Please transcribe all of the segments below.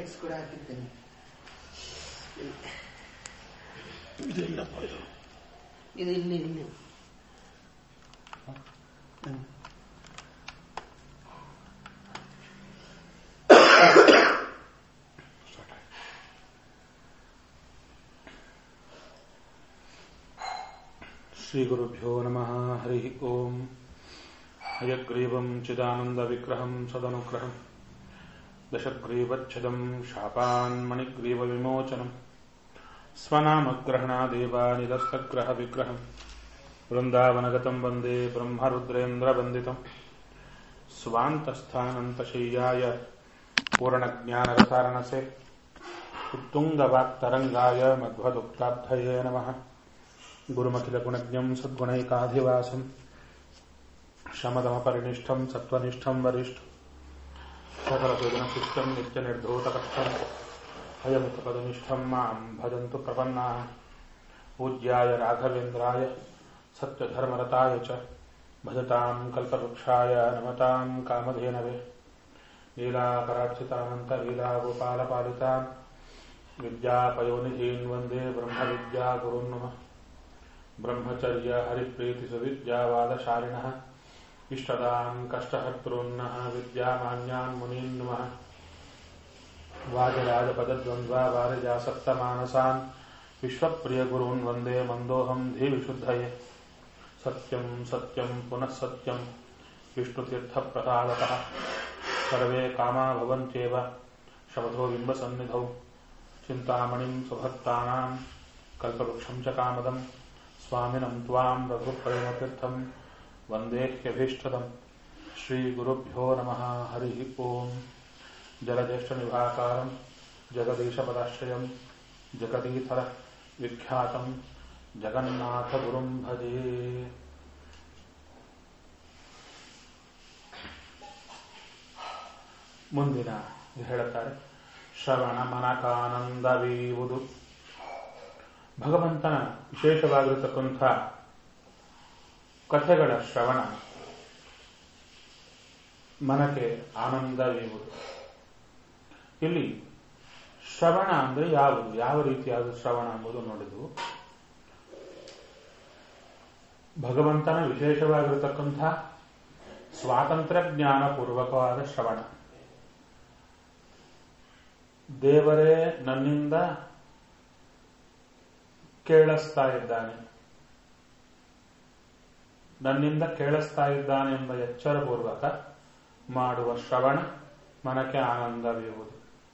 Appendix ಕೂಡ ಹಾಕಿರ್ತೇನೆ ಇದೆಲ್ಲಪ್ಪ ಇದು ಇದು ಇಲ್ಲಿ ಇಲ್ಲಿ ಹ್ಮ್. ಶ್ರೀಗುರುಭ್ಯೋ ನಮಃ ಹರಿ ಓಂ ಹಯಗ್ರೀವಂ ಚಿದಾನಂದವಿಗ್ರಹಂ ಸದನುಗ್ರಹಂ ದಶಗ್ರೀವಚ್ಛದಂ ಶಾಪಾನ್ಮಣಿಗ್ರೀವವಿಮೋಚನಂ ಸ್ವನಾಮಗ್ರಹಣಾದೇವ ನಿರಸ್ತಗ್ರಹ ವಿಗ್ರಹಂ ವೃಂದಾವನಗತಂ ವಂದೇ ಬ್ರಹ್ಮರುದ್ರೇಂದ್ರವಂದಿತಂ ಸ್ವಾಂತಸ್ಥಾನಂತಶಯ್ಯಾಯ ಪೂರ್ಣಜ್ಞಾನರಸಾರಣಸೆ उत्तुङ्गवाक्तरङ्गाय मध्वदुक्ताब्धये नमः गुरुमखिलगुणज्ञम् सद्गुणैकाधिवासम् शमदमपरिनिष्ठम् सत्त्वनिष्ठम् वरिष्ठ सकलवेदनशिष्टम् नित्यनिर्धूतकष्टम् हयमुखपदनिष्ठम् माम् भजन्तु प्रपन्नाः पूज्याय राघवेन्द्राय सत्यधर्मरताय च भजताम् कल्पवृक्षाय नमताम् कामधेनवे लीलाकरार्चितानन्तलीलागोपालपालितान् विद्यापयोनिधीन् वन्दे ब्रह्मविद्यागुरुन् नमः ब्रह्मचर्य हरिप्रीतिसुविद्यावादशालिनः इष्टदान् कष्टहर्तॄन्नः विद्यामान्यान् मुनीन् नमः वाजराजपदद्वन्द्वा वारिजासप्तमानसान् विश्वप्रियगुरून् वन्दे मन्दोऽहम् धीविशुद्धये सत्यम् सत्यम् पुनः सत्यम् विष्णुतीर्थप्रसादतः सर्वे कामा भवन्त्येव शपथो बिम्बसन्निधौ चिन्तामणिम् सुभक्तानाम् कल्पवृक्षम् च कामदम् स्वामिनम् त्वाम् रघुप्रेमतीर्थम् वन्देह्यभीष्टदम् श्रीगुरुभ्यो नमः हरिः ओम् जलज्येष्ठनिभाकारम् जगदीशपदाश्रयम् जगदीथर विख्यातम् जगन्नाथगुरुम् भजे ಮುಂದಿನ ಹೇಳುತ್ತಾರೆ ಶ್ರವಣ ಮನಕಾನಂದವೀವುದು ಭಗವಂತನ ವಿಶೇಷವಾಗಿರತಕ್ಕಂಥ ಕಥೆಗಳ ಶ್ರವಣ ಮನಕ್ಕೆ ಆನಂದವೀವುದು ಇಲ್ಲಿ ಶ್ರವಣ ಅಂದ್ರೆ ಯಾವುದು ಯಾವ ರೀತಿಯಾದ ಶ್ರವಣ ಎಂಬುದು ನೋಡಿದ್ವು ಭಗವಂತನ ವಿಶೇಷವಾಗಿರತಕ್ಕಂಥ ಸ್ವಾತಂತ್ರ್ಯ ಜ್ಞಾನಪೂರ್ವಕವಾದ ಶ್ರವಣ ದೇವರೇ ನನ್ನಿಂದ ಕೇಳಿಸ್ತಾ ಇದ್ದಾನೆ ನನ್ನಿಂದ ಕೇಳಿಸ್ತಾ ಇದ್ದಾನೆ ಎಂಬ ಎಚ್ಚರಪೂರ್ವಕ ಮಾಡುವ ಶ್ರವಣ ಮನಕ್ಕೆ ಆನಂದವಿರುವುದು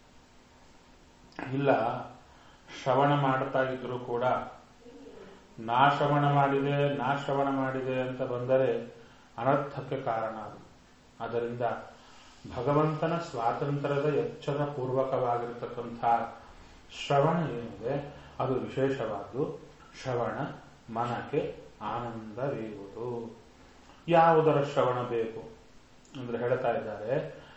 ಇಲ್ಲ ಶ್ರವಣ ಮಾಡ್ತಾ ಇದ್ರು ಕೂಡ ನಾ ಶ್ರವಣ ಮಾಡಿದೆ ನಾ ಶ್ರವಣ ಮಾಡಿದೆ ಅಂತ ಬಂದರೆ ಅನರ್ಥಕ್ಕೆ ಕಾರಣ ಅದು ಅದರಿಂದ ಭಗವಂತನ ಸ್ವಾತಂತ್ರ್ಯದ ಎಚ್ಚರ ಪೂರ್ವಕವಾಗಿರತಕ್ಕಂಥ ಶ್ರವಣ ಏನಿದೆ ಅದು ವಿಶೇಷವಾದ್ದು ಶ್ರವಣ ಮನಕ್ಕೆ ಆನಂದವೀರುವುದು ಯಾವುದರ ಶ್ರವಣ ಬೇಕು ಅಂದ್ರೆ ಹೇಳ್ತಾ ಇದ್ದಾರೆ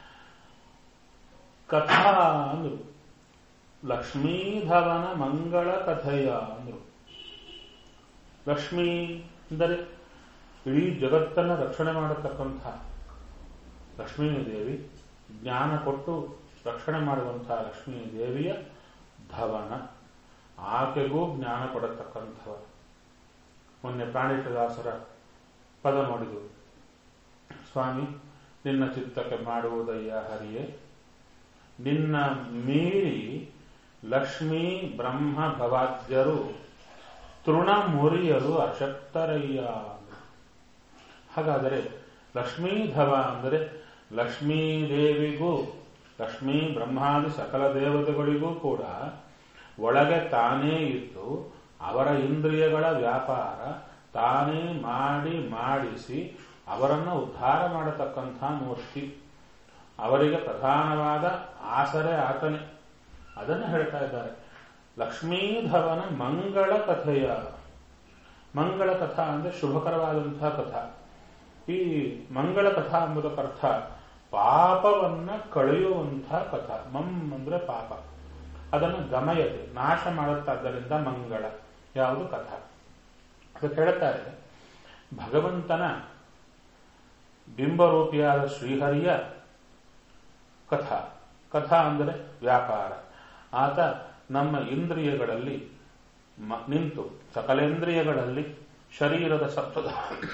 ಕಥಾ ಅಂದ್ರು ಲಕ್ಷ್ಮೀಧವನ ಮಂಗಳ ಕಥೆಯ ಅಂದ್ರು ಲಕ್ಷ್ಮೀ ಅಂದರೆ ಇಡೀ ಜಗತ್ತನ್ನ ರಕ್ಷಣೆ ಮಾಡತಕ್ಕಂಥ ಲಕ್ಷ್ಮೀ ದೇವಿ ಜ್ಞಾನ ಕೊಟ್ಟು ರಕ್ಷಣೆ ಮಾಡುವಂತಹ ಲಕ್ಷ್ಮೀ ದೇವಿಯ ಧವನ ಆಕೆಗೂ ಜ್ಞಾನ ಕೊಡತಕ್ಕಂಥವ ಮೊನ್ನೆ ಪ್ರಾಣಿಕದಾಸರ ಪದ ನೋಡಿದು ಸ್ವಾಮಿ ನಿನ್ನ ಚಿತ್ತಕ್ಕೆ ಮಾಡುವುದಯ್ಯ ಹರಿಯೇ ನಿನ್ನ ಮೀರಿ ಲಕ್ಷ್ಮೀ ಬ್ರಹ್ಮ ಭವಾದ್ಯರು ತೃಣ ಮುರಿಯಲು ಅಶಕ್ತರಯ್ಯ ಹಾಗಾದರೆ ಲಕ್ಷ್ಮೀಧವ ಅಂದರೆ ಲಕ್ಷ್ಮೀ ದೇವಿಗೂ ಲಕ್ಷ್ಮೀ ಬ್ರಹ್ಮಾದಿ ಸಕಲ ದೇವತೆಗಳಿಗೂ ಕೂಡ ಒಳಗೆ ತಾನೇ ಇದ್ದು ಅವರ ಇಂದ್ರಿಯಗಳ ವ್ಯಾಪಾರ ತಾನೇ ಮಾಡಿ ಮಾಡಿಸಿ ಅವರನ್ನು ಉದ್ಧಾರ ಮಾಡತಕ್ಕಂಥ ಮೂರ್ತಿ ಅವರಿಗೆ ಪ್ರಧಾನವಾದ ಆಸರೆ ಆತನೆ ಅದನ್ನು ಹೇಳ್ತಾ ಇದ್ದಾರೆ ಲಕ್ಷ್ಮೀಧವನ ಮಂಗಳ ಕಥೆಯ ಮಂಗಳ ಕಥಾ ಅಂದ್ರೆ ಶುಭಕರವಾದಂತಹ ಕಥಾ ಈ ಮಂಗಳ ಕಥಾ ಎಂಬುದಕ್ಕರ್ಥ ಪಾಪವನ್ನ ಕಳೆಯುವಂತಹ ಕಥಾ ಮಂ ಅಂದ್ರೆ ಪಾಪ ಅದನ್ನು ಗಮಯತೆ ನಾಶ ಮಾಡುತ್ತಾದ್ದರಿಂದ ಮಂಗಳ ಯಾವುದು ಕಥಾ ಅದಕ್ಕೆ ಹೇಳ್ತಾರೆ ಭಗವಂತನ ಬಿಂಬರೂಪಿಯಾದ ಶ್ರೀಹರಿಯ ಕಥಾ ಕಥಾ ಅಂದರೆ ವ್ಯಾಪಾರ ಆತ ನಮ್ಮ ಇಂದ್ರಿಯಗಳಲ್ಲಿ ಮ- ನಿಂತು ಸಕಲೇಂದ್ರಿಯಗಳಲ್ಲಿ ಶರೀರದ ಸಪ್ತದ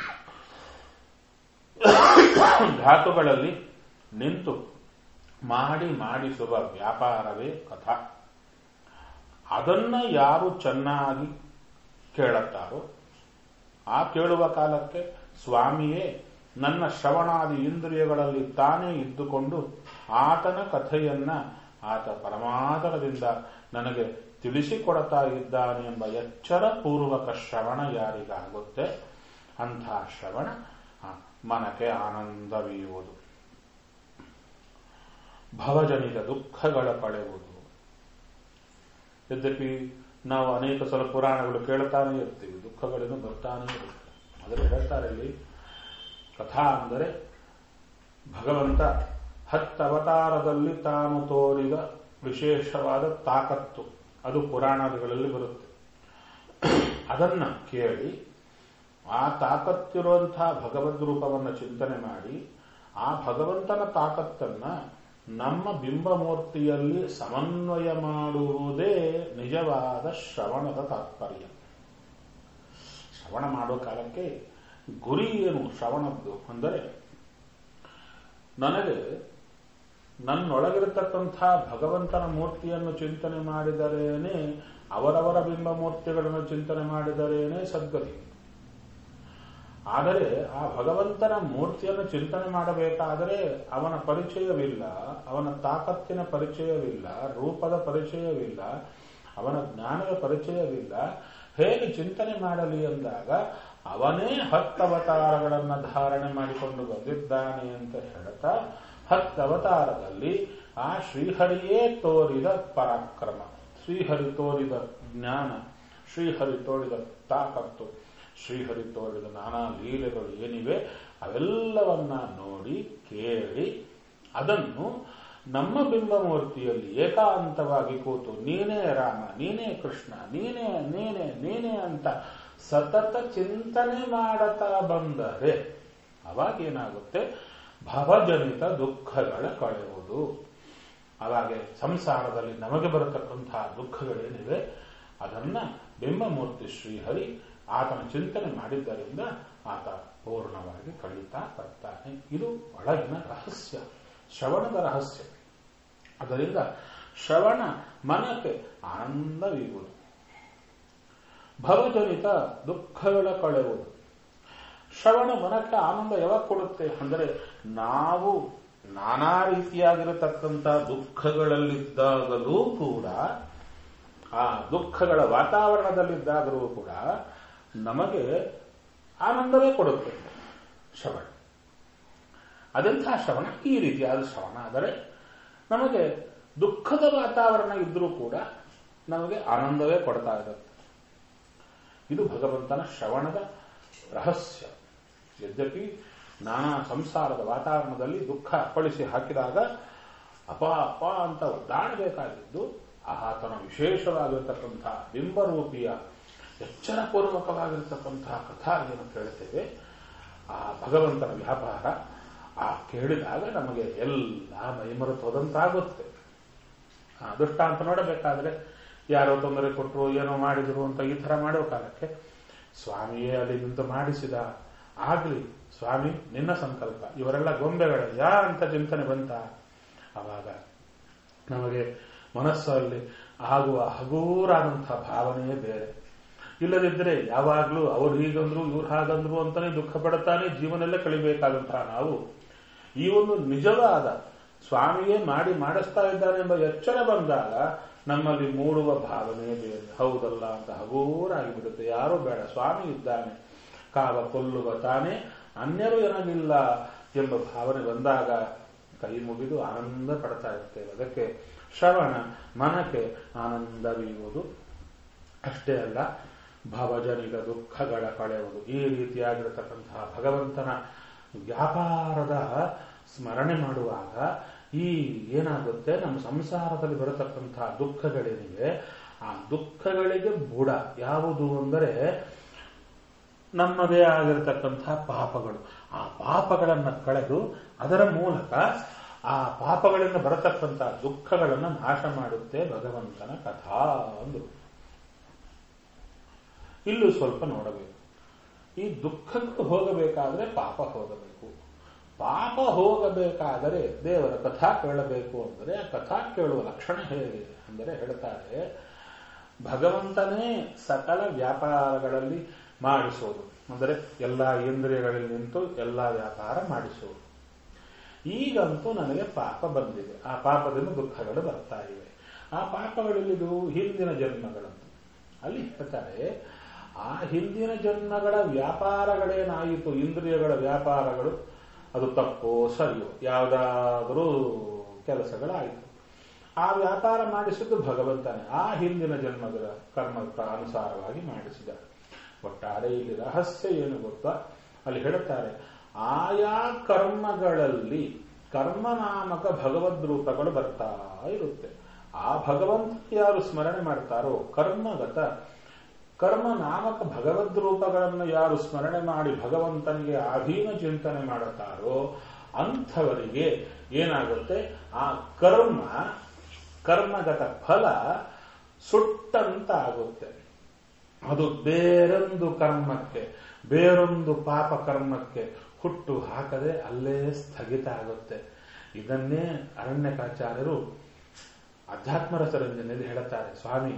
ಧಾತುಗಳಲ್ಲಿ ನಿಂತು ಮಾಡಿ ಮಾಡಿಸುವ ವ್ಯಾಪಾರವೇ ಕಥಾ ಅದನ್ನ ಯಾರು ಚೆನ್ನಾಗಿ ಕೇಳುತ್ತಾರೋ ಆ ಕೇಳುವ ಕಾಲಕ್ಕೆ ಸ್ವಾಮಿಯೇ ನನ್ನ ಶ್ರವಣಾದಿ ಇಂದ್ರಿಯಗಳಲ್ಲಿ ತಾನೇ ಇದ್ದುಕೊಂಡು ಆತನ ಕಥೆಯನ್ನ ಆತ ಪರಮಾದರದಿಂದ ನನಗೆ ತಿಳಿಸಿಕೊಡ್ತಾ ಇದ್ದಾನೆ ಎಂಬ ಎಚ್ಚರ ಪೂರ್ವಕ ಶ್ರವಣ ಯಾರಿಗಾಗುತ್ತೆ ಅಂಥ ಶ್ರವಣ ಆ, ಮನಕ್ಕೆ ಆನಂದವೀಯುವುದು ಭವಜನಿತ ದುಃಖಗಳ ಕಳೆಯುವುದು ಯದ್ಯಪಿ ನಾವು ಅನೇಕ ಸಲ ಪುರಾಣಗಳು ಕೇಳ್ತಾನೆ ಇರ್ತೀವಿ ದುಃಖಗಳನ್ನು ಬರ್ತಾನೆ ಇರುತ್ತೆ ಆದರೆ ಹೇಳ್ತಾರೆ ಇಲ್ಲಿ ಕಥಾ ಅಂದರೆ ಭಗವಂತ ಹತ್ತವತಾರದಲ್ಲಿ ತಾನು ತೋರಿದ ವಿಶೇಷವಾದ ತಾಕತ್ತು ಅದು ಪುರಾಣಗಳಲ್ಲಿ ಬರುತ್ತೆ ಅದನ್ನ ಕೇಳಿ ಆ ತಾಕತ್ತಿರುವಂತಹ ಭಗವದ್ ರೂಪವನ್ನು ಚಿಂತನೆ ಮಾಡಿ ಆ ಭಗವಂತನ ತಾಕತ್ತನ್ನ ನಮ್ಮ ಬಿಂಬಮೂರ್ತಿಯಲ್ಲಿ ಸಮನ್ವಯ ಮಾಡುವುದೇ ನಿಜವಾದ ಶ್ರವಣದ ತಾತ್ಪರ್ಯ ಶ್ರವಣ ಮಾಡೋ ಕಾಲಕ್ಕೆ ಗುರಿ ಏನು ಶ್ರವಣದ್ದು ಅಂದರೆ ನನಗೆ ನನ್ನೊಳಗಿರತಕ್ಕಂಥ ಭಗವಂತನ ಮೂರ್ತಿಯನ್ನು ಚಿಂತನೆ ಮಾಡಿದರೇನೆ ಅವರವರ ಬಿಂಬ ಮೂರ್ತಿಗಳನ್ನು ಚಿಂತನೆ ಮಾಡಿದರೇನೆ ಸದ್ಗತಿ ಆದರೆ ಆ ಭಗವಂತನ ಮೂರ್ತಿಯನ್ನು ಚಿಂತನೆ ಮಾಡಬೇಕಾದರೆ ಅವನ ಪರಿಚಯವಿಲ್ಲ ಅವನ ತಾಕತ್ತಿನ ಪರಿಚಯವಿಲ್ಲ ರೂಪದ ಪರಿಚಯವಿಲ್ಲ ಅವನ ಜ್ಞಾನದ ಪರಿಚಯವಿಲ್ಲ ಹೇಗೆ ಚಿಂತನೆ ಮಾಡಲಿ ಎಂದಾಗ ಅವನೇ ಹತ್ತವತಾರಗಳನ್ನು ಧಾರಣೆ ಮಾಡಿಕೊಂಡು ಬಂದಿದ್ದಾನೆ ಅಂತ ಹೇಳ್ತಾ ಹತ್ತವತಾರದಲ್ಲಿ ಆ ಶ್ರೀಹರಿಯೇ ತೋರಿದ ಪರಾಕ್ರಮ ಶ್ರೀಹರಿ ತೋರಿದ ಜ್ಞಾನ ಶ್ರೀಹರಿ ತೋರಿದ ತಾಕತ್ತು ಶ್ರೀಹರಿ ತೋರಿದ ನಾನಾ ಲೀಲೆಗಳು ಏನಿವೆ ಅವೆಲ್ಲವನ್ನ ನೋಡಿ ಕೇಳಿ ಅದನ್ನು ನಮ್ಮ ಬಿಂಬಮೂರ್ತಿಯಲ್ಲಿ ಏಕಾಂತವಾಗಿ ಕೂತು ನೀನೇ ರಾಮ ನೀನೇ ಕೃಷ್ಣ ನೀನೇ ನೀನೇ ನೀನೇ ಅಂತ ಸತತ ಚಿಂತನೆ ಮಾಡತಾ ಬಂದರೆ ಅವಾಗೇನಾಗುತ್ತೆ ಭವಜನಿತ ದುಃಖಗಳ ಕಳೆಯುವುದು ಅವಾಗೆ ಸಂಸಾರದಲ್ಲಿ ನಮಗೆ ಬರತಕ್ಕಂತಹ ದುಃಖಗಳೇನಿವೆ ಅದನ್ನ ಬಿಂಬಮೂರ್ತಿ ಶ್ರೀಹರಿ ಆತನ ಚಿಂತನೆ ಮಾಡಿದ್ದರಿಂದ ಆತ ಪೂರ್ಣವಾಗಿ ಕಳೀತಾ ಬರ್ತಾನೆ ಇದು ಒಳಗಿನ ರಹಸ್ಯ ಶ್ರವಣದ ರಹಸ್ಯ ಅದರಿಂದ ಶ್ರವಣ ಮನಕ್ಕೆ ಆನಂದವೀಗುವುದು ಭವಜನಿತ ದುಃಖಗಳ ಕಳೆಯುವುದು ಶ್ರವಣ ಮನಕ್ಕೆ ಆನಂದ ಯಾವಾಗ ಕೊಡುತ್ತೆ ಅಂದರೆ ನಾವು ನಾನಾ ರೀತಿಯಾಗಿರತಕ್ಕಂಥ ದುಃಖಗಳಲ್ಲಿದ್ದಾಗಲೂ ಕೂಡ ಆ ದುಃಖಗಳ ವಾತಾವರಣದಲ್ಲಿದ್ದಾಗಲೂ ಕೂಡ ನಮಗೆ ಆನಂದವೇ ಕೊಡುತ್ತೆ ಶ್ರವಣ ಅದೆಂಥ ಶ್ರವಣ ಈ ರೀತಿಯಾದ ಶ್ರವಣ ಆದರೆ ನಮಗೆ ದುಃಖದ ವಾತಾವರಣ ಇದ್ರೂ ಕೂಡ ನಮಗೆ ಆನಂದವೇ ಕೊಡ್ತಾ ಇರುತ್ತೆ ಇದು ಭಗವಂತನ ಶ್ರವಣದ ರಹಸ್ಯ ಯದ್ಯಪಿ ನಾನಾ ಸಂಸಾರದ ವಾತಾವರಣದಲ್ಲಿ ದುಃಖ ಅಪ್ಪಳಿಸಿ ಹಾಕಿದಾಗ ಅಪ ಅಪ ಅಂತ ಒದ್ದಾಡಬೇಕಾಗಿದ್ದು ಆತನ ವಿಶೇಷವಾಗಿರತಕ್ಕಂತಹ ಬಿಂಬರೂಪಿಯ ಎಚ್ಚರಪೂರ್ವಕವಾಗಿರತಕ್ಕಂತಹ ಕಥಾ ಏನು ಕೇಳುತ್ತೇವೆ ಆ ಭಗವಂತನ ವ್ಯಾಪಾರ ಆ ಕೇಳಿದಾಗ ನಮಗೆ ಎಲ್ಲ ಮೈಮರೆತೋದಂತಾಗುತ್ತೆ ಆ ದೃಷ್ಟಾಂತ ನೋಡಬೇಕಾದ್ರೆ ಯಾರೋ ತೊಂದರೆ ಕೊಟ್ಟರು ಏನೋ ಮಾಡಿದ್ರು ಅಂತ ಈ ತರ ಮಾಡೋ ಕಾಲಕ್ಕೆ ಸ್ವಾಮಿಯೇ ಅಲ್ಲಿ ನಿಂತು ಮಾಡಿಸಿದ ಆಗ್ಲಿ ಸ್ವಾಮಿ ನಿನ್ನ ಸಂಕಲ್ಪ ಇವರೆಲ್ಲ ಗೊಂಬೆಗಳಯ್ಯ ಅಂತ ಚಿಂತನೆ ಬಂತ ಅವಾಗ ನಮಗೆ ಮನಸ್ಸಲ್ಲಿ ಆಗುವ ಹಗೂರಾದಂತಹ ಭಾವನೆಯೇ ಬೇರೆ ಇಲ್ಲದಿದ್ದರೆ ಯಾವಾಗ್ಲೂ ಅವ್ರು ಹೀಗಂದ್ರು ಇವ್ರು ಹಾಗಂದ್ರು ಅಂತಾನೆ ದುಃಖ ಪಡುತ್ತಾನೆ ಜೀವನಲ್ಲೇ ಕಳಿಬೇಕಾದಂತಹ ನಾವು ಈ ಒಂದು ನಿಜವಾದ ಸ್ವಾಮಿಯೇ ಮಾಡಿ ಮಾಡಿಸ್ತಾ ಇದ್ದಾನೆ ಎಂಬ ಎಚ್ಚರ ಬಂದಾಗ ನಮ್ಮಲ್ಲಿ ಮೂಡುವ ಭಾವನೆ ಬೇರೆ ಹೌದಲ್ಲ ಅಂತ ಹಗೂರಾಗಿ ಬಿಡುತ್ತೆ ಯಾರೂ ಬೇಡ ಸ್ವಾಮಿ ಇದ್ದಾನೆ ಕಾವ ಕೊಲ್ಲುವ ತಾನೇ ಅನ್ಯರು ಏನಾಗಿಲ್ಲ ಎಂಬ ಭಾವನೆ ಬಂದಾಗ ಕೈ ಮುಗಿದು ಆನಂದ ಪಡ್ತಾ ಇರ್ತೇವೆ ಅದಕ್ಕೆ ಶ್ರವಣ ಮನಕ್ಕೆ ಆನಂದವೀಯುವುದು ಅಷ್ಟೇ ಅಲ್ಲ ಭವಜನಿಗ ದುಃಖಗಳ ಕಳೆಯುವುದು ಈ ರೀತಿಯಾಗಿರತಕ್ಕಂತಹ ಭಗವಂತನ ವ್ಯಾಪಾರದ ಸ್ಮರಣೆ ಮಾಡುವಾಗ ಈ ಏನಾಗುತ್ತೆ ನಮ್ಮ ಸಂಸಾರದಲ್ಲಿ ಬರತಕ್ಕಂತಹ ದುಃಖಗಳೇನಿವೆ ಆ ದುಃಖಗಳಿಗೆ ಬುಡ ಯಾವುದು ಅಂದರೆ ನಮ್ಮದೇ ಆಗಿರತಕ್ಕಂತಹ ಪಾಪಗಳು ಆ ಪಾಪಗಳನ್ನು ಕಳೆದು ಅದರ ಮೂಲಕ ಆ ಪಾಪಗಳಿಂದ ಬರತಕ್ಕಂಥ ದುಃಖಗಳನ್ನು ನಾಶ ಮಾಡುತ್ತೆ ಭಗವಂತನ ಕಥಾ ಅಂದ್ರು ಇಲ್ಲೂ ಸ್ವಲ್ಪ ನೋಡಬೇಕು ಈ ದುಃಖಗಳು ಹೋಗಬೇಕಾದ್ರೆ ಪಾಪ ಹೋಗಬೇಕು ಪಾಪ ಹೋಗಬೇಕಾದರೆ ದೇವರ ಕಥಾ ಕೇಳಬೇಕು ಅಂದರೆ ಆ ಕಥಾ ಕೇಳುವ ಲಕ್ಷಣ ಹೇಗೆ ಅಂದರೆ ಹೇಳ್ತಾರೆ ಭಗವಂತನೇ ಸಕಲ ವ್ಯಾಪಾರಗಳಲ್ಲಿ ಮಾಡಿಸೋದು ಅಂದರೆ ಎಲ್ಲ ಇಂದ್ರಿಯಗಳಲ್ಲಿ ನಿಂತು ಎಲ್ಲ ವ್ಯಾಪಾರ ಮಾಡಿಸೋದು ಈಗಂತೂ ನನಗೆ ಪಾಪ ಬಂದಿದೆ ಆ ಪಾಪದಿಂದ ದುಃಖಗಳು ಬರ್ತಾ ಇವೆ ಆ ಪಾಪಗಳಲ್ಲಿದು ಹಿಂದಿನ ಜನ್ಮಗಳನ್ನು ಅಲ್ಲಿ ಹೇಳ್ತಾರೆ ಆ ಹಿಂದಿನ ಜನ್ಮಗಳ ವ್ಯಾಪಾರಗಳೇನಾಯಿತು ಇಂದ್ರಿಯಗಳ ವ್ಯಾಪಾರಗಳು ಅದು ತಪ್ಪೋ ಸರಿಯೋ ಯಾವುದಾದರೂ ಕೆಲಸಗಳಾಯಿತು ಆ ವ್ಯಾಪಾರ ಮಾಡಿಸಿದ್ದು ಭಗವಂತನೇ ಆ ಹಿಂದಿನ ಜನ್ಮಗಳ ಕರ್ಮಕ್ಕ ಅನುಸಾರವಾಗಿ ಮಾಡಿಸಿದ ಒಟ್ಟಾರೆ ಇಲ್ಲಿ ರಹಸ್ಯ ಏನು ಗೊತ್ತಾ ಅಲ್ಲಿ ಹೇಳುತ್ತಾರೆ ಆಯಾ ಕರ್ಮಗಳಲ್ಲಿ ಕರ್ಮನಾಮಕ ಭಗವದ್ ರೂಪಗಳು ಬರ್ತಾ ಇರುತ್ತೆ ಆ ಭಗವಂತ ಯಾರು ಸ್ಮರಣೆ ಮಾಡ್ತಾರೋ ಕರ್ಮಗತ ಕರ್ಮ ನಾಮಕ ಭಗವದ್ ರೂಪಗಳನ್ನು ಯಾರು ಸ್ಮರಣೆ ಮಾಡಿ ಭಗವಂತನಿಗೆ ಅಧೀನ ಚಿಂತನೆ ಮಾಡುತ್ತಾರೋ ಅಂಥವರಿಗೆ ಏನಾಗುತ್ತೆ ಆ ಕರ್ಮ ಕರ್ಮಗತ ಫಲ ಸುಟ್ಟಂತ ಆಗುತ್ತೆ ಅದು ಬೇರೊಂದು ಕರ್ಮಕ್ಕೆ ಬೇರೊಂದು ಪಾಪ ಕರ್ಮಕ್ಕೆ ಹುಟ್ಟು ಹಾಕದೆ ಅಲ್ಲೇ ಸ್ಥಗಿತ ಆಗುತ್ತೆ ಇದನ್ನೇ ಅರಣ್ಯಕಾಚಾರ್ಯರು ಅಧ್ಯಾತ್ಮ ರಸರಂಜನೆಯಲ್ಲಿ ಹೇಳುತ್ತಾರೆ ಸ್ವಾಮಿ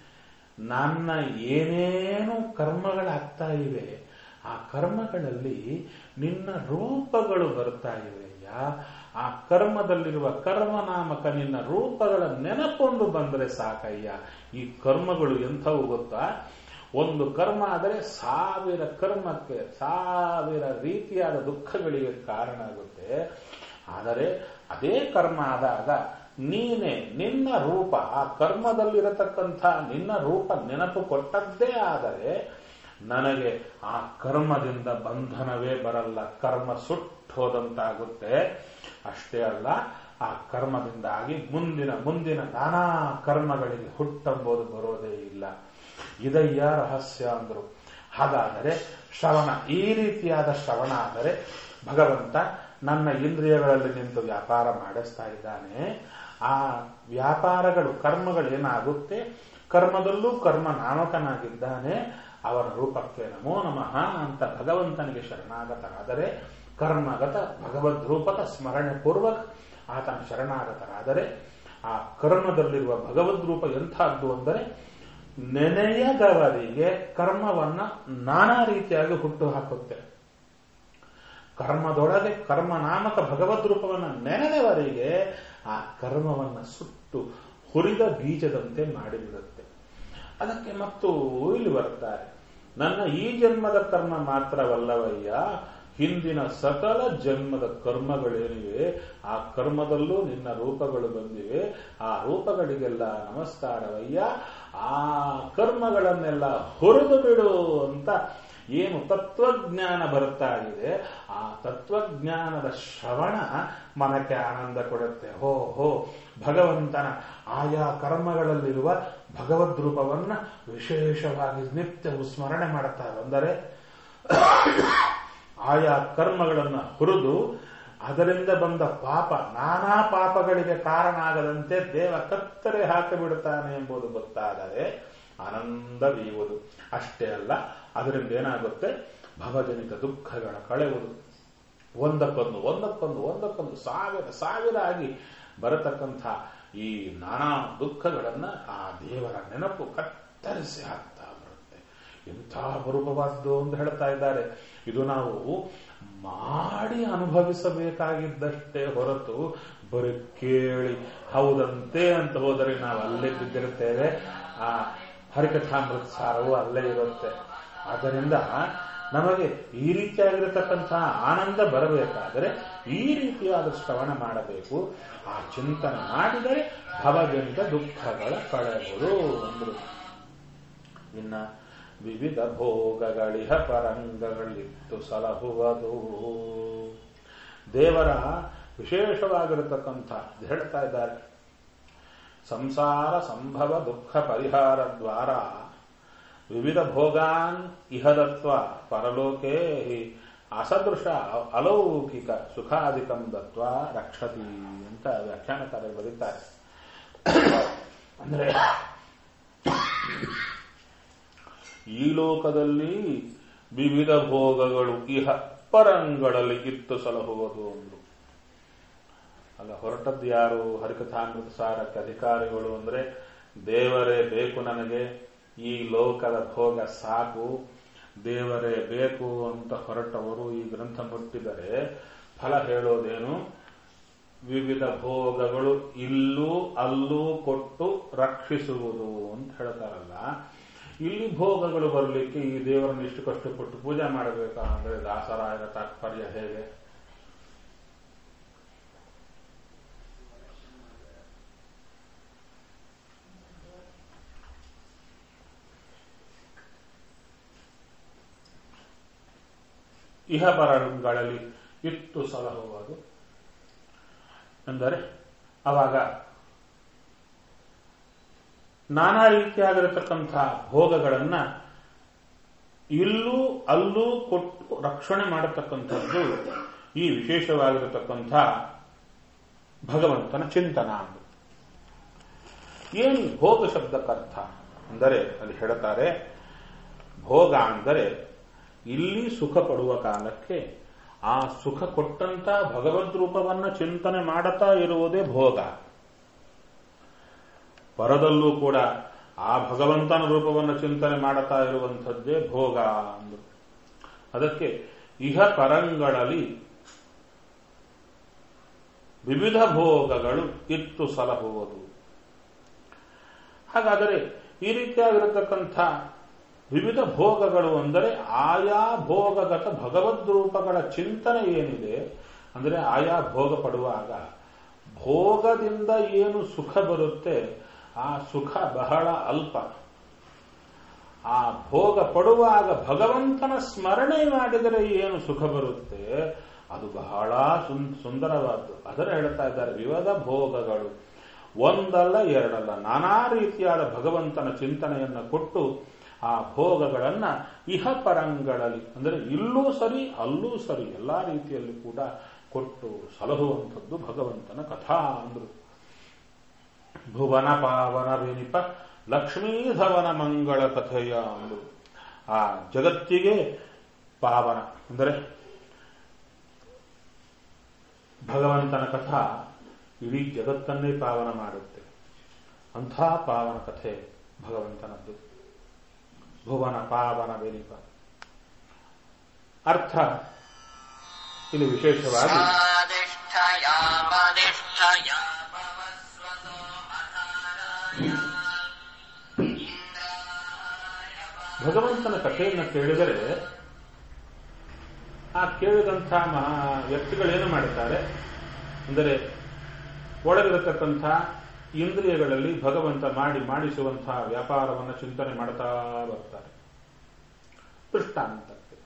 ನನ್ನ ಏನೇನು ಕರ್ಮಗಳಾಗ್ತಾ ಇವೆ ಆ ಕರ್ಮಗಳಲ್ಲಿ ನಿನ್ನ ರೂಪಗಳು ಬರ್ತಾ ಇವೆಯ ಆ ಕರ್ಮದಲ್ಲಿರುವ ಕರ್ಮನಾಮಕ ನಿನ್ನ ರೂಪಗಳ ನೆನಪೊಂದು ಬಂದರೆ ಸಾಕಯ್ಯ ಈ ಕರ್ಮಗಳು ಎಂಥವು ಗೊತ್ತಾ ಒಂದು ಕರ್ಮ ಆದರೆ ಸಾವಿರ ಕರ್ಮಕ್ಕೆ ಸಾವಿರ ರೀತಿಯಾದ ದುಃಖಗಳಿಗೆ ಕಾರಣ ಆಗುತ್ತೆ ಆದರೆ ಅದೇ ಕರ್ಮ ಆದಾಗ ನೀನೆ ನಿನ್ನ ರೂಪ ಆ ಕರ್ಮದಲ್ಲಿರತಕ್ಕಂಥ ನಿನ್ನ ರೂಪ ನೆನಪು ಕೊಟ್ಟದ್ದೇ ಆದರೆ ನನಗೆ ಆ ಕರ್ಮದಿಂದ ಬಂಧನವೇ ಬರಲ್ಲ ಕರ್ಮ ಸುಟ್ಟು ಹೋದಂತಾಗುತ್ತೆ ಅಷ್ಟೇ ಅಲ್ಲ ಆ ಕರ್ಮದಿಂದಾಗಿ ಮುಂದಿನ ಮುಂದಿನ ನಾನಾ ಕರ್ಮಗಳಿಗೆ ಹುಟ್ಟಂಬೋದು ಬರೋದೇ ಇಲ್ಲ ಇದಯ್ಯ ರಹಸ್ಯ ಅಂದ್ರು ಹಾಗಾದರೆ ಶ್ರವಣ ಈ ರೀತಿಯಾದ ಶ್ರವಣ ಆದರೆ ಭಗವಂತ ನನ್ನ ಇಂದ್ರಿಯಗಳಲ್ಲಿ ನಿಂತು ವ್ಯಾಪಾರ ಮಾಡಿಸ್ತಾ ಇದ್ದಾನೆ ಆ ವ್ಯಾಪಾರಗಳು ಕರ್ಮಗಳು ಏನಾಗುತ್ತೆ ಕರ್ಮದಲ್ಲೂ ಕರ್ಮ ನಾಮಕನಾಗಿದ್ದಾನೆ ಅವನ ರೂಪಕ್ಕೆ ನಮೋ ನಮಃ ಅಂತ ಭಗವಂತನಿಗೆ ಶರಣಾಗತರಾದರೆ ಕರ್ಮಗತ ಭಗವದ್ ರೂಪದ ಸ್ಮರಣೆ ಪೂರ್ವಕ ಆತನ ಶರಣಾಗತರಾದರೆ ಆ ಕರ್ಮದಲ್ಲಿರುವ ಭಗವದ್ ರೂಪ ಎಂಥದ್ದು ಅಂದರೆ ನೆನೆಯದವರಿಗೆ ಕರ್ಮವನ್ನ ನಾನಾ ರೀತಿಯಾಗಿ ಹುಟ್ಟು ಹಾಕುತ್ತೆ ಕರ್ಮದೊಳಗೆ ಕರ್ಮ ನಾಮಕ ಭಗವದ್ ರೂಪವನ್ನು ನೆನೆದವರಿಗೆ ಆ ಕರ್ಮವನ್ನ ಸುಟ್ಟು ಹುರಿದ ಬೀಜದಂತೆ ಮಾಡಿಬಿಡುತ್ತೆ ಅದಕ್ಕೆ ಮತ್ತು ಇಲ್ಲಿ ಬರ್ತಾರೆ ನನ್ನ ಈ ಜನ್ಮದ ಕರ್ಮ ಮಾತ್ರವಲ್ಲವಯ್ಯ ಹಿಂದಿನ ಸಕಲ ಜನ್ಮದ ಕರ್ಮಗಳೇನಿವೆ ಆ ಕರ್ಮದಲ್ಲೂ ನಿನ್ನ ರೂಪಗಳು ಬಂದಿವೆ ಆ ರೂಪಗಳಿಗೆಲ್ಲ ನಮಸ್ಕಾರವಯ್ಯ ಆ ಕರ್ಮಗಳನ್ನೆಲ್ಲ ಹೊರದು ಬಿಡು ಅಂತ ಏನು ತತ್ವಜ್ಞಾನ ಬರ್ತಾ ಇದೆ ಆ ತತ್ವಜ್ಞಾನದ ಶ್ರವಣ ಮನಕ್ಕೆ ಆನಂದ ಕೊಡುತ್ತೆ ಹೋ ಹೋ ಭಗವಂತನ ಆಯಾ ಕರ್ಮಗಳಲ್ಲಿರುವ ಭಗವದ್ ರೂಪವನ್ನ ವಿಶೇಷವಾಗಿ ನಿತ್ಯವು ಸ್ಮರಣೆ ಮಾಡುತ್ತಾ ಬಂದರೆ ಆಯಾ ಕರ್ಮಗಳನ್ನು ಹುರಿದು ಅದರಿಂದ ಬಂದ ಪಾಪ ನಾನಾ ಪಾಪಗಳಿಗೆ ಕಾರಣ ಆಗದಂತೆ ದೇವ ಕತ್ತರೆ ಹಾಕಿಬಿಡುತ್ತಾನೆ ಎಂಬುದು ಗೊತ್ತಾದರೆ ಆನಂದವೀಯುವುದು ಅಷ್ಟೇ ಅಲ್ಲ ಅದರಿಂದ ಏನಾಗುತ್ತೆ ಭವಜನಿತ ದುಃಖಗಳ ಕಳೆಯುವುದು ಒಂದಕ್ಕೊಂದು ಒಂದಕ್ಕೊಂದು ಒಂದಕ್ಕೊಂದು ಸಾವಿರ ಸಾವಿರ ಆಗಿ ಬರತಕ್ಕಂಥ ಈ ನಾನಾ ದುಃಖಗಳನ್ನ ಆ ದೇವರ ನೆನಪು ಕತ್ತರಿಸಿ ಹಾಕ್ತಾ ಬರುತ್ತೆ ಎಂಥ ಅಪರೂಪವಾದ್ದು ಅಂತ ಹೇಳ್ತಾ ಇದ್ದಾರೆ ಇದು ನಾವು ಮಾಡಿ ಅನುಭವಿಸಬೇಕಾಗಿದ್ದಷ್ಟೇ ಹೊರತು ಬರೀ ಕೇಳಿ ಹೌದಂತೆ ಅಂತ ಹೋದರೆ ನಾವು ಅಲ್ಲೇ ಬಿದ್ದಿರುತ್ತೇವೆ ಆ ಹರಿಕಥಾಮೃತ ಸಾರವು ಅಲ್ಲೇ ಇರುತ್ತೆ ಆದ್ದರಿಂದ ನಮಗೆ ಈ ರೀತಿಯಾಗಿರತಕ್ಕಂತಹ ಆನಂದ ಬರಬೇಕಾದರೆ ಈ ರೀತಿಯಾದ ಶ್ರವಣ ಮಾಡಬೇಕು ಆ ಚಿಂತನೆ ಮಾಡಿದರೆ ಭವಜನಿತ ದುಃಖಗಳ ಕಳೆಯುವುದು ಅಂದ್ರು ಇನ್ನ ವಿವಿಧ ಭೋಗಗಳಿಹ ಪರಂಗಗಳಿತ್ತು ಸಲಹುವುದು ದೇವರ ವಿಶೇಷವಾಗಿರತಕ್ಕಂಥ ಹೇಳ್ತಾ ಇದ್ದಾರೆ ಸಂಸಾರ ಸಂಭವ ದುಃಖ ಪರಿಹಾರ ದ್ವಾರ ವಿವಿಧ ಭೋಗಾನ್ ಇಹದತ್ವ ಪರಲೋಕೆ ಹಿ ಅಸದೃಶ ಅಲೌಕಿಕ ಸುಖಾಧಿಕಂ ದತ್ವ ರಕ್ಷತಿ ಅಂತ ವ್ಯಾಖ್ಯಾನಕಾರರು ಬರೀತಾರೆ ಅಂದ್ರೆ ಈ ಲೋಕದಲ್ಲಿ ವಿವಿಧ ಭೋಗಗಳು ಇಹ ಪರಂಗಳಲ್ಲಿ ಇತ್ತು ಸಲಹುವುದು ಅಂದ್ರು ಅಲ್ಲ ಹೊರಟದ್ದು ಯಾರು ಹರಿಕಥಾಮೃತ ಸಾರಕ್ಕೆ ಅಧಿಕಾರಿಗಳು ಅಂದ್ರೆ ದೇವರೇ ಬೇಕು ನನಗೆ ಈ ಲೋಕದ ಭೋಗ ಸಾಕು ದೇವರೇ ಬೇಕು ಅಂತ ಹೊರಟವರು ಈ ಗ್ರಂಥ ಮುಟ್ಟಿದರೆ ಫಲ ಹೇಳೋದೇನು ವಿವಿಧ ಭೋಗಗಳು ಇಲ್ಲೂ ಅಲ್ಲೂ ಕೊಟ್ಟು ರಕ್ಷಿಸುವುದು ಅಂತ ಹೇಳ್ತಾರಲ್ಲ ಇಲ್ಲಿ ಭೋಗಗಳು ಬರಲಿಕ್ಕೆ ಈ ದೇವರನ್ನು ಇಷ್ಟು ಕಷ್ಟಪಟ್ಟು ಪೂಜೆ ಮಾಡಬೇಕಾ ಅಂದ್ರೆ ದಾಸರಾಯನ ತಾತ್ಪರ್ಯ ಹೇಗೆ ಇಹಪರಗಳಲ್ಲಿ ಇತ್ತು ಸಲಹುವುದು ಎಂದರೆ ಅವಾಗ ನಾನಾ ರೀತಿಯಾಗಿರತಕ್ಕಂಥ ಭೋಗಗಳನ್ನ ಇಲ್ಲೂ ಅಲ್ಲೂ ಕೊಟ್ಟು ರಕ್ಷಣೆ ಮಾಡತಕ್ಕಂಥದ್ದು ಈ ವಿಶೇಷವಾಗಿರತಕ್ಕಂಥ ಭಗವಂತನ ಚಿಂತನ ಅಂದು ಏನು ಭೋಗ ಶಬ್ದಕ್ಕರ್ಥ ಅಂದರೆ ಅಲ್ಲಿ ಹೇಳುತ್ತಾರೆ ಭೋಗ ಅಂದರೆ ಇಲ್ಲಿ ಸುಖ ಪಡುವ ಕಾಲಕ್ಕೆ ಆ ಸುಖ ಕೊಟ್ಟಂತ ಭಗವದ್ ರೂಪವನ್ನ ಚಿಂತನೆ ಮಾಡುತ್ತಾ ಇರುವುದೇ ಭೋಗ ಪರದಲ್ಲೂ ಕೂಡ ಆ ಭಗವಂತನ ರೂಪವನ್ನು ಚಿಂತನೆ ಮಾಡುತ್ತಾ ಇರುವಂಥದ್ದೇ ಭೋಗ ಅಂದರು ಅದಕ್ಕೆ ಇಹ ಪರಂಗಳಲ್ಲಿ ವಿವಿಧ ಭೋಗಗಳು ಇತ್ತು ಸಲಹುವುದು ಹಾಗಾದರೆ ಈ ರೀತಿಯಾಗಿರತಕ್ಕಂಥ ವಿವಿಧ ಭೋಗಗಳು ಅಂದರೆ ಆಯಾ ಭೋಗಗತ ಭಗವದ್ ರೂಪಗಳ ಚಿಂತನೆ ಏನಿದೆ ಅಂದರೆ ಆಯಾ ಭೋಗ ಪಡುವಾಗ ಭೋಗದಿಂದ ಏನು ಸುಖ ಬರುತ್ತೆ ಆ ಸುಖ ಬಹಳ ಅಲ್ಪ ಆ ಭೋಗ ಪಡುವಾಗ ಭಗವಂತನ ಸ್ಮರಣೆ ಮಾಡಿದರೆ ಏನು ಸುಖ ಬರುತ್ತೆ ಅದು ಬಹಳ ಸುಂದರವಾದ್ದು ಅದನ್ನು ಹೇಳ್ತಾ ಇದ್ದಾರೆ ವಿವಿಧ ಭೋಗಗಳು ಒಂದಲ್ಲ ಎರಡಲ್ಲ ನಾನಾ ರೀತಿಯಾದ ಭಗವಂತನ ಚಿಂತನೆಯನ್ನು ಕೊಟ್ಟು ಆ ಭೋಗಗಳನ್ನ ಇಹ ಪರಂಗಳಲ್ಲಿ ಅಂದರೆ ಇಲ್ಲೂ ಸರಿ ಅಲ್ಲೂ ಸರಿ ಎಲ್ಲಾ ರೀತಿಯಲ್ಲಿ ಕೂಡ ಕೊಟ್ಟು ಸಲಹುವಂಥದ್ದು ಭಗವಂತನ ಕಥಾ ಅಂದ್ರು ಭುವನ ಪಾವನ ವಿನಿಪ ಲಕ್ಷ್ಮೀಧವನ ಮಂಗಳ ಕಥೆಯ ಅಂದ್ರು ಆ ಜಗತ್ತಿಗೆ ಪಾವನ ಅಂದರೆ ಭಗವಂತನ ಕಥಾ ಇಡೀ ಜಗತ್ತನ್ನೇ ಪಾವನ ಮಾಡುತ್ತೆ ಅಂಥ ಪಾವನ ಕಥೆ ಭಗವಂತನದ್ದು ಭುವನ ಪಾವನ ಬೆರಿಪ ಅರ್ಥ ಇಲ್ಲಿ ವಿಶೇಷವಾಗಿ ಭಗವಂತನ ಕಥೆಯನ್ನು ಕೇಳಿದರೆ ಆ ಕೇಳಿದಂಥ ಮಹಾ ವ್ಯಕ್ತಿಗಳೇನು ಮಾಡುತ್ತಾರೆ ಅಂದರೆ ಒಳಗಿರತಕ್ಕಂಥ ಇಂದ್ರಿಯಗಳಲ್ಲಿ ಭಗವಂತ ಮಾಡಿ ಮಾಡಿಸುವಂತಹ ವ್ಯಾಪಾರವನ್ನು ಚಿಂತನೆ ಮಾಡ್ತಾ ಬರ್ತಾರೆ ದೃಷ್ಟಾಂತಕ್ಕೆ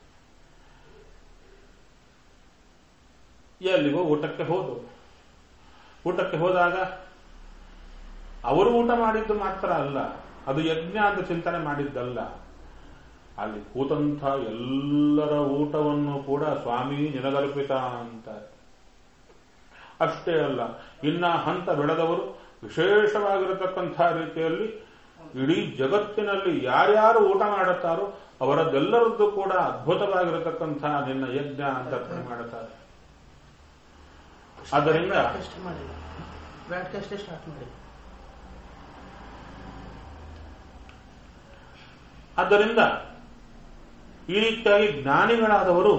ಎಲ್ಲಿಗೋ ಊಟಕ್ಕೆ ಹೋದು ಊಟಕ್ಕೆ ಹೋದಾಗ ಅವರು ಊಟ ಮಾಡಿದ್ದು ಮಾತ್ರ ಅಲ್ಲ ಅದು ಯಜ್ಞ ಅಂತ ಚಿಂತನೆ ಮಾಡಿದ್ದಲ್ಲ ಅಲ್ಲಿ ಕೂತಂಥ ಎಲ್ಲರ ಊಟವನ್ನು ಕೂಡ ಸ್ವಾಮಿ ನಿನಗರ್ಪಿತ ಅಂತಾರೆ ಅಷ್ಟೇ ಅಲ್ಲ ಇನ್ನ ಹಂತ ಬೆಳೆದವರು ವಿಶೇಷವಾಗಿರತಕ್ಕಂಥ ರೀತಿಯಲ್ಲಿ ಇಡೀ ಜಗತ್ತಿನಲ್ಲಿ ಯಾರ್ಯಾರು ಊಟ ಮಾಡುತ್ತಾರೋ ಅವರದ್ದೆಲ್ಲರದ್ದು ಕೂಡ ಅದ್ಭುತವಾಗಿರತಕ್ಕಂಥ ನಿನ್ನ ಯಜ್ಞ ಅಂತ ಮಾಡುತ್ತಾರೆ ಆದ್ದರಿಂದ ಟೆಸ್ಟ್ ಮಾಡಿಲ್ಲ ಬ್ಯಾಟ್ ಟೆಸ್ಟ್ ಸ್ಟಾರ್ಟ್ ಮಾಡಿ ಆದ್ದರಿಂದ ಈ ರೀತಿಯಾಗಿ ಜ್ಞಾನಿಗಳಾದವರು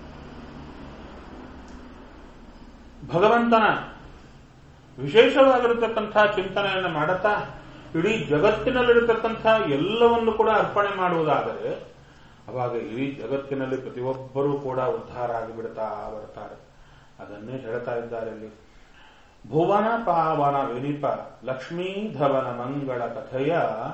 ಭಗವಂತನ ವಿಶೇಷವಾಗಿರತಕ್ಕಂಥ ಚಿಂತನೆಯನ್ನು ಮಾಡುತ್ತಾ ಇಡೀ ಜಗತ್ತಿನಲ್ಲಿರತಕ್ಕಂಥ ಎಲ್ಲವನ್ನು ಕೂಡ ಅರ್ಪಣೆ ಮಾಡುವುದಾದರೆ ಅವಾಗ ಇಡೀ ಜಗತ್ತಿನಲ್ಲಿ ಪ್ರತಿಯೊಬ್ಬರೂ ಕೂಡ ಉದ್ಧಾರ ಆಗಿಬಿಡ್ತಾ ಬರ್ತಾರೆ ಅದನ್ನೇ ಹೇಳ್ತಾ ಇದ್ದಾರೆ ಇಲ್ಲಿ ಭುವನ ಪಾವನ ವಿನಿಪ ಲಕ್ಷ್ಮೀಧವನ ಮಂಗಳ ಕಥೆಯ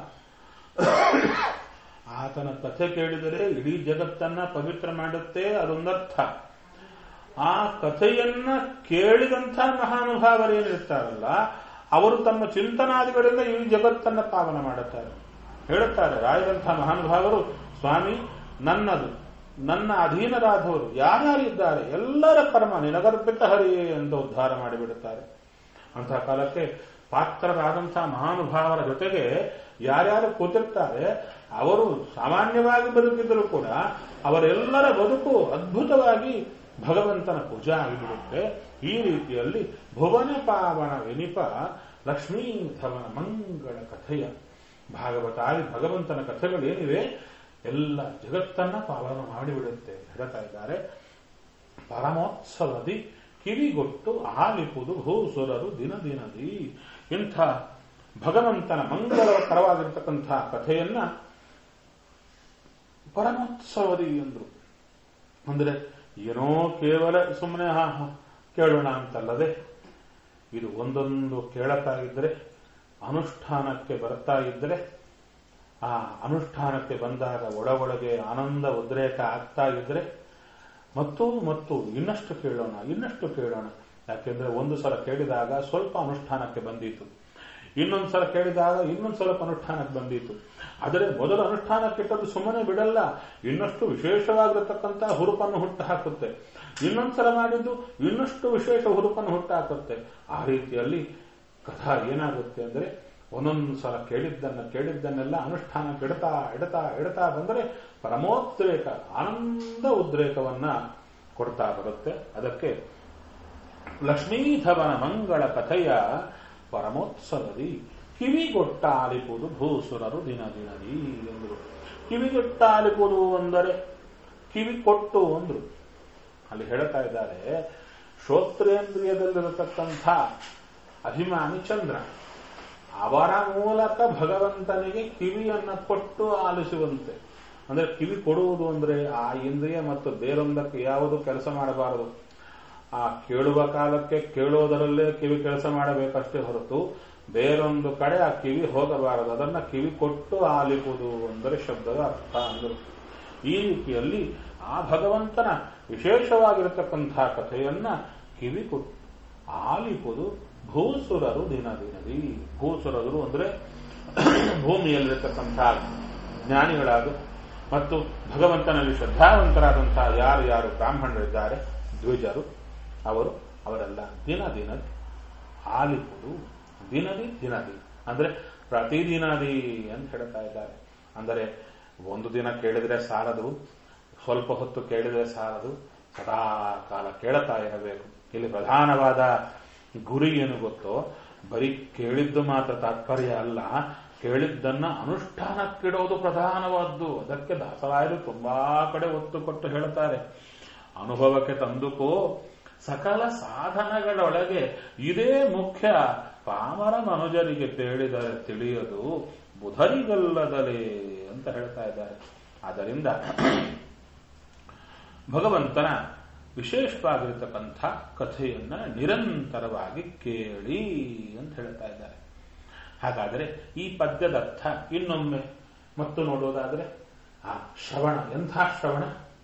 ಆತನ ಕಥೆ ಕೇಳಿದರೆ ಇಡೀ ಜಗತ್ತನ್ನ ಪವಿತ್ರ ಮಾಡುತ್ತೆ ಅದೊಂದರ್ಥ ಆ ಕಥೆಯನ್ನ ಕೇಳಿದಂಥ ಮಹಾನುಭಾವರೇನಿರ್ತಾರಲ್ಲ ಅವರು ತಮ್ಮ ಚಿಂತನಾದಿಗಳಿಂದ ಈ ಜಗತ್ತನ್ನ ಪಾವನ ಮಾಡುತ್ತಾರೆ ಹೇಳುತ್ತಾರೆ ರಾಯರಂಥ ಮಹಾನುಭಾವರು ಸ್ವಾಮಿ ನನ್ನದು ನನ್ನ ಅಧೀನರಾದವರು ಯಾರ್ಯಾರಿದ್ದಾರೆ ಎಲ್ಲರ ಕರ್ಮ ನಿನಗರ್ಪಿತ ಹರಿಯೇ ಎಂದು ಉದ್ಧಾರ ಮಾಡಿಬಿಡುತ್ತಾರೆ ಅಂತಹ ಕಾಲಕ್ಕೆ ಪಾತ್ರರಾದಂತಹ ಮಹಾನುಭಾವರ ಜೊತೆಗೆ ಯಾರ್ಯಾರು ಕೂತಿರ್ತಾರೆ ಅವರು ಸಾಮಾನ್ಯವಾಗಿ ಬದುಕಿದ್ದರೂ ಕೂಡ ಅವರೆಲ್ಲರ ಬದುಕು ಅದ್ಭುತವಾಗಿ ಭಗವಂತನ ಪೂಜಾ ಆಗಿಬಿಡುತ್ತೆ ಈ ರೀತಿಯಲ್ಲಿ ಭುವನ ಪಾವನ ವಿನಿಪ ಲಕ್ಷ್ಮೀಧವನ ಮಂಗಳ ಕಥೆಯ ಭಾಗವತಾದಿ ಭಗವಂತನ ಕಥೆಗಳೇನಿವೆ ಎಲ್ಲ ಜಗತ್ತನ್ನ ಪಾವನ ಮಾಡಿಬಿಡುತ್ತೆ ಹೇಳ್ತಾ ಇದ್ದಾರೆ ಪರಮೋತ್ಸವದಿ ಕಿವಿಗೊಟ್ಟು ಆಲಿಪುದು ಭೂಸುರರು ದಿನ ದಿನದಿ ಇಂಥ ಭಗವಂತನ ಮಂಗಳಕರವಾಗಿರ್ತಕ್ಕಂಥ ಕಥೆಯನ್ನ ಪರಮೋತ್ಸವದಿ ಎಂದ್ರು ಅಂದ್ರೆ ಏನೋ ಕೇವಲ ಸುಮ್ಮನೆ ಹಾ ಹಾ, ಕೇಳೋಣ ಅಂತಲ್ಲದೆ ಇದು ಒಂದೊಂದು ಕೇಳತಾ ಇದ್ರೆ ಅನುಷ್ಠಾನಕ್ಕೆ ಬರ್ತಾ ಇದ್ರೆ ಆ ಅನುಷ್ಠಾನಕ್ಕೆ ಬಂದಾಗ ಒಳಗೊಳಗೆ ಆನಂದ ಉದ್ರೇಕ ಆಗ್ತಾ ಇದ್ರೆ ಮತ್ತು ಮತ್ತು ಇನ್ನಷ್ಟು ಕೇಳೋಣ ಇನ್ನಷ್ಟು ಕೇಳೋಣ ಯಾಕೆಂದ್ರೆ ಒಂದು ಸಲ ಕೇಳಿದಾಗ ಸ್ವಲ್ಪ ಅನುಷ್ಠಾನಕ್ಕೆ ಬಂದೀತು ಇನ್ನೊಂದು ಸಲ ಕೇಳಿದಾಗ ಇನ್ನೊಂದು ಸ್ವಲ್ಪ ಅನುಷ್ಠಾನಕ್ಕೆ ಬಂದೀತು ಆದರೆ ಮೊದಲು ಅನುಷ್ಠಾನಕ್ಕಿಟ್ಟದ್ದು ಸುಮ್ಮನೆ ಬಿಡಲ್ಲ ಇನ್ನಷ್ಟು ವಿಶೇಷವಾಗಿರತಕ್ಕಂಥ ಹುರುಪನ್ನು ಹುಟ್ಟು ಹಾಕುತ್ತೆ ಇನ್ನೊಂದು ಸಲ ಮಾಡಿದ್ದು ಇನ್ನಷ್ಟು ವಿಶೇಷ ಹುರುಪನ್ನು ಹುಟ್ಟು ಹಾಕುತ್ತೆ ಆ ರೀತಿಯಲ್ಲಿ ಕಥಾ ಏನಾಗುತ್ತೆ ಅಂದ್ರೆ ಒಂದೊಂದು ಸಲ ಕೇಳಿದ್ದನ್ನ ಕೇಳಿದ್ದನ್ನೆಲ್ಲ ಅನುಷ್ಠಾನಕ್ಕೆ ಇಡ್ತಾ ಇಡ್ತಾ ಇಡ್ತಾ ಬಂದರೆ ಪರಮೋದ್ರೇಕ ಆನಂದ ಉದ್ರೇಕವನ್ನ ಕೊಡ್ತಾ ಬರುತ್ತೆ ಅದಕ್ಕೆ ಲಕ್ಷ್ಮೀಧವನ ಮಂಗಳ ಕಥೆಯ ಪರಮೋತ್ಸವದಿ ಕಿವಿಗೊಟ್ಟ ಆಲಿಪುದು ಭೂಸುರರು ದಿನ ದಿನದಿ ಎಂದರು ಕಿವಿಗೊಟ್ಟ ಆಲಿಪುದು ಅಂದರೆ ಕಿವಿ ಕೊಟ್ಟು ಅಂದ್ರು ಅಲ್ಲಿ ಹೇಳ್ತಾ ಇದ್ದಾರೆ ಶ್ರೋತ್ರೇಂದ್ರಿಯದಲ್ಲಿರತಕ್ಕಂಥ ಅಭಿಮಾನಿ ಚಂದ್ರ ಅವರ ಮೂಲಕ ಭಗವಂತನಿಗೆ ಕಿವಿಯನ್ನ ಕೊಟ್ಟು ಆಲಿಸುವಂತೆ ಅಂದ್ರೆ ಕಿವಿ ಕೊಡುವುದು ಅಂದ್ರೆ ಆ ಇಂದ್ರಿಯ ಮತ್ತು ಬೇರೊಂದಕ್ಕೆ ಯಾವುದು ಕೆಲಸ ಮಾಡಬಾರದು ಆ ಕೇಳುವ ಕಾಲಕ್ಕೆ ಕೇಳೋದರಲ್ಲೇ ಕಿವಿ ಕೆಲಸ ಮಾಡಬೇಕಷ್ಟೇ ಹೊರತು ಬೇರೊಂದು ಕಡೆ ಆ ಕಿವಿ ಹೋಗಬಾರದು ಅದನ್ನ ಕಿವಿ ಕೊಟ್ಟು ಆಲಿಪುದು ಅಂದರೆ ಶಬ್ದದ ಅರ್ಥ ಅಂದರು ಈ ರೀತಿಯಲ್ಲಿ ಆ ಭಗವಂತನ ವಿಶೇಷವಾಗಿರತಕ್ಕಂತಹ ಕಥೆಯನ್ನ ಕಿವಿ ಕೊಟ್ಟು ಆಲಿಪುದು ಭೂಸುರರು ದಿನ ದಿನದಿ ಭೂಸುರರು ಅಂದ್ರೆ ಭೂಮಿಯಲ್ಲಿರತಕ್ಕಂತಹ ಜ್ಞಾನಿಗಳಾದ ಮತ್ತು ಭಗವಂತನಲ್ಲಿ ಶ್ರದ್ಧಾವಂತರಾದಂತಹ ಯಾರು ಯಾರು ಬ್ರಾಹ್ಮಣರಿದ್ದಾರೆ ದ್ವಿಜರು ಅವರು ಅವರೆಲ್ಲ ದಿನ ದಿನ ಆಲಿಪುದು ದಿನದಿ ದಿನದಿ ಅಂದ್ರೆ ಪ್ರತಿದಿನದಿ ಅಂತ ಹೇಳ್ತಾ ಇದ್ದಾರೆ ಅಂದರೆ ಒಂದು ದಿನ ಕೇಳಿದ್ರೆ ಸಾಲದು ಸ್ವಲ್ಪ ಹೊತ್ತು ಕೇಳಿದ್ರೆ ಸಾಲದು ಸದಾ ಕಾಲ ಕೇಳ್ತಾ ಇರಬೇಕು ಇಲ್ಲಿ ಪ್ರಧಾನವಾದ ಗುರಿ ಏನು ಗೊತ್ತೋ ಬರೀ ಕೇಳಿದ್ದು ಮಾತ್ರ ತಾತ್ಪರ್ಯ ಅಲ್ಲ ಕೇಳಿದ್ದನ್ನ ಅನುಷ್ಠಾನಕ್ಕಿಡೋದು ಪ್ರಧಾನವಾದ್ದು ಅದಕ್ಕೆ ದಾಸರಾಯರು ತುಂಬಾ ಕಡೆ ಒತ್ತು ಕೊಟ್ಟು ಹೇಳ್ತಾರೆ ಅನುಭವಕ್ಕೆ ತಂದುಕೋ ಸಕಲ ಸಾಧನಗಳೊಳಗೆ ಇದೇ ಮುಖ್ಯ ಪಾಮರ ಮನುಜರಿಗೆ ತಿಳಿದರೆ ತಿಳಿಯದು ಬುಧರಿಗಲ್ಲದಲೇ ಅಂತ ಹೇಳ್ತಾ ಇದ್ದಾರೆ ಆದ್ದರಿಂದ ಭಗವಂತನ ವಿಶೇಷವಾಗಿರತಕ್ಕಂಥ ಕಥೆಯನ್ನ ನಿರಂತರವಾಗಿ ಕೇಳಿ ಅಂತ ಹೇಳ್ತಾ ಇದ್ದಾರೆ ಹಾಗಾದರೆ ಈ ಪದ್ಯದ ಅರ್ಥ ಇನ್ನೊಮ್ಮೆ ಮತ್ತು ನೋಡೋದಾದ್ರೆ ಆ ಶ್ರವಣ ಎಂಥ ಶ್ರವಣ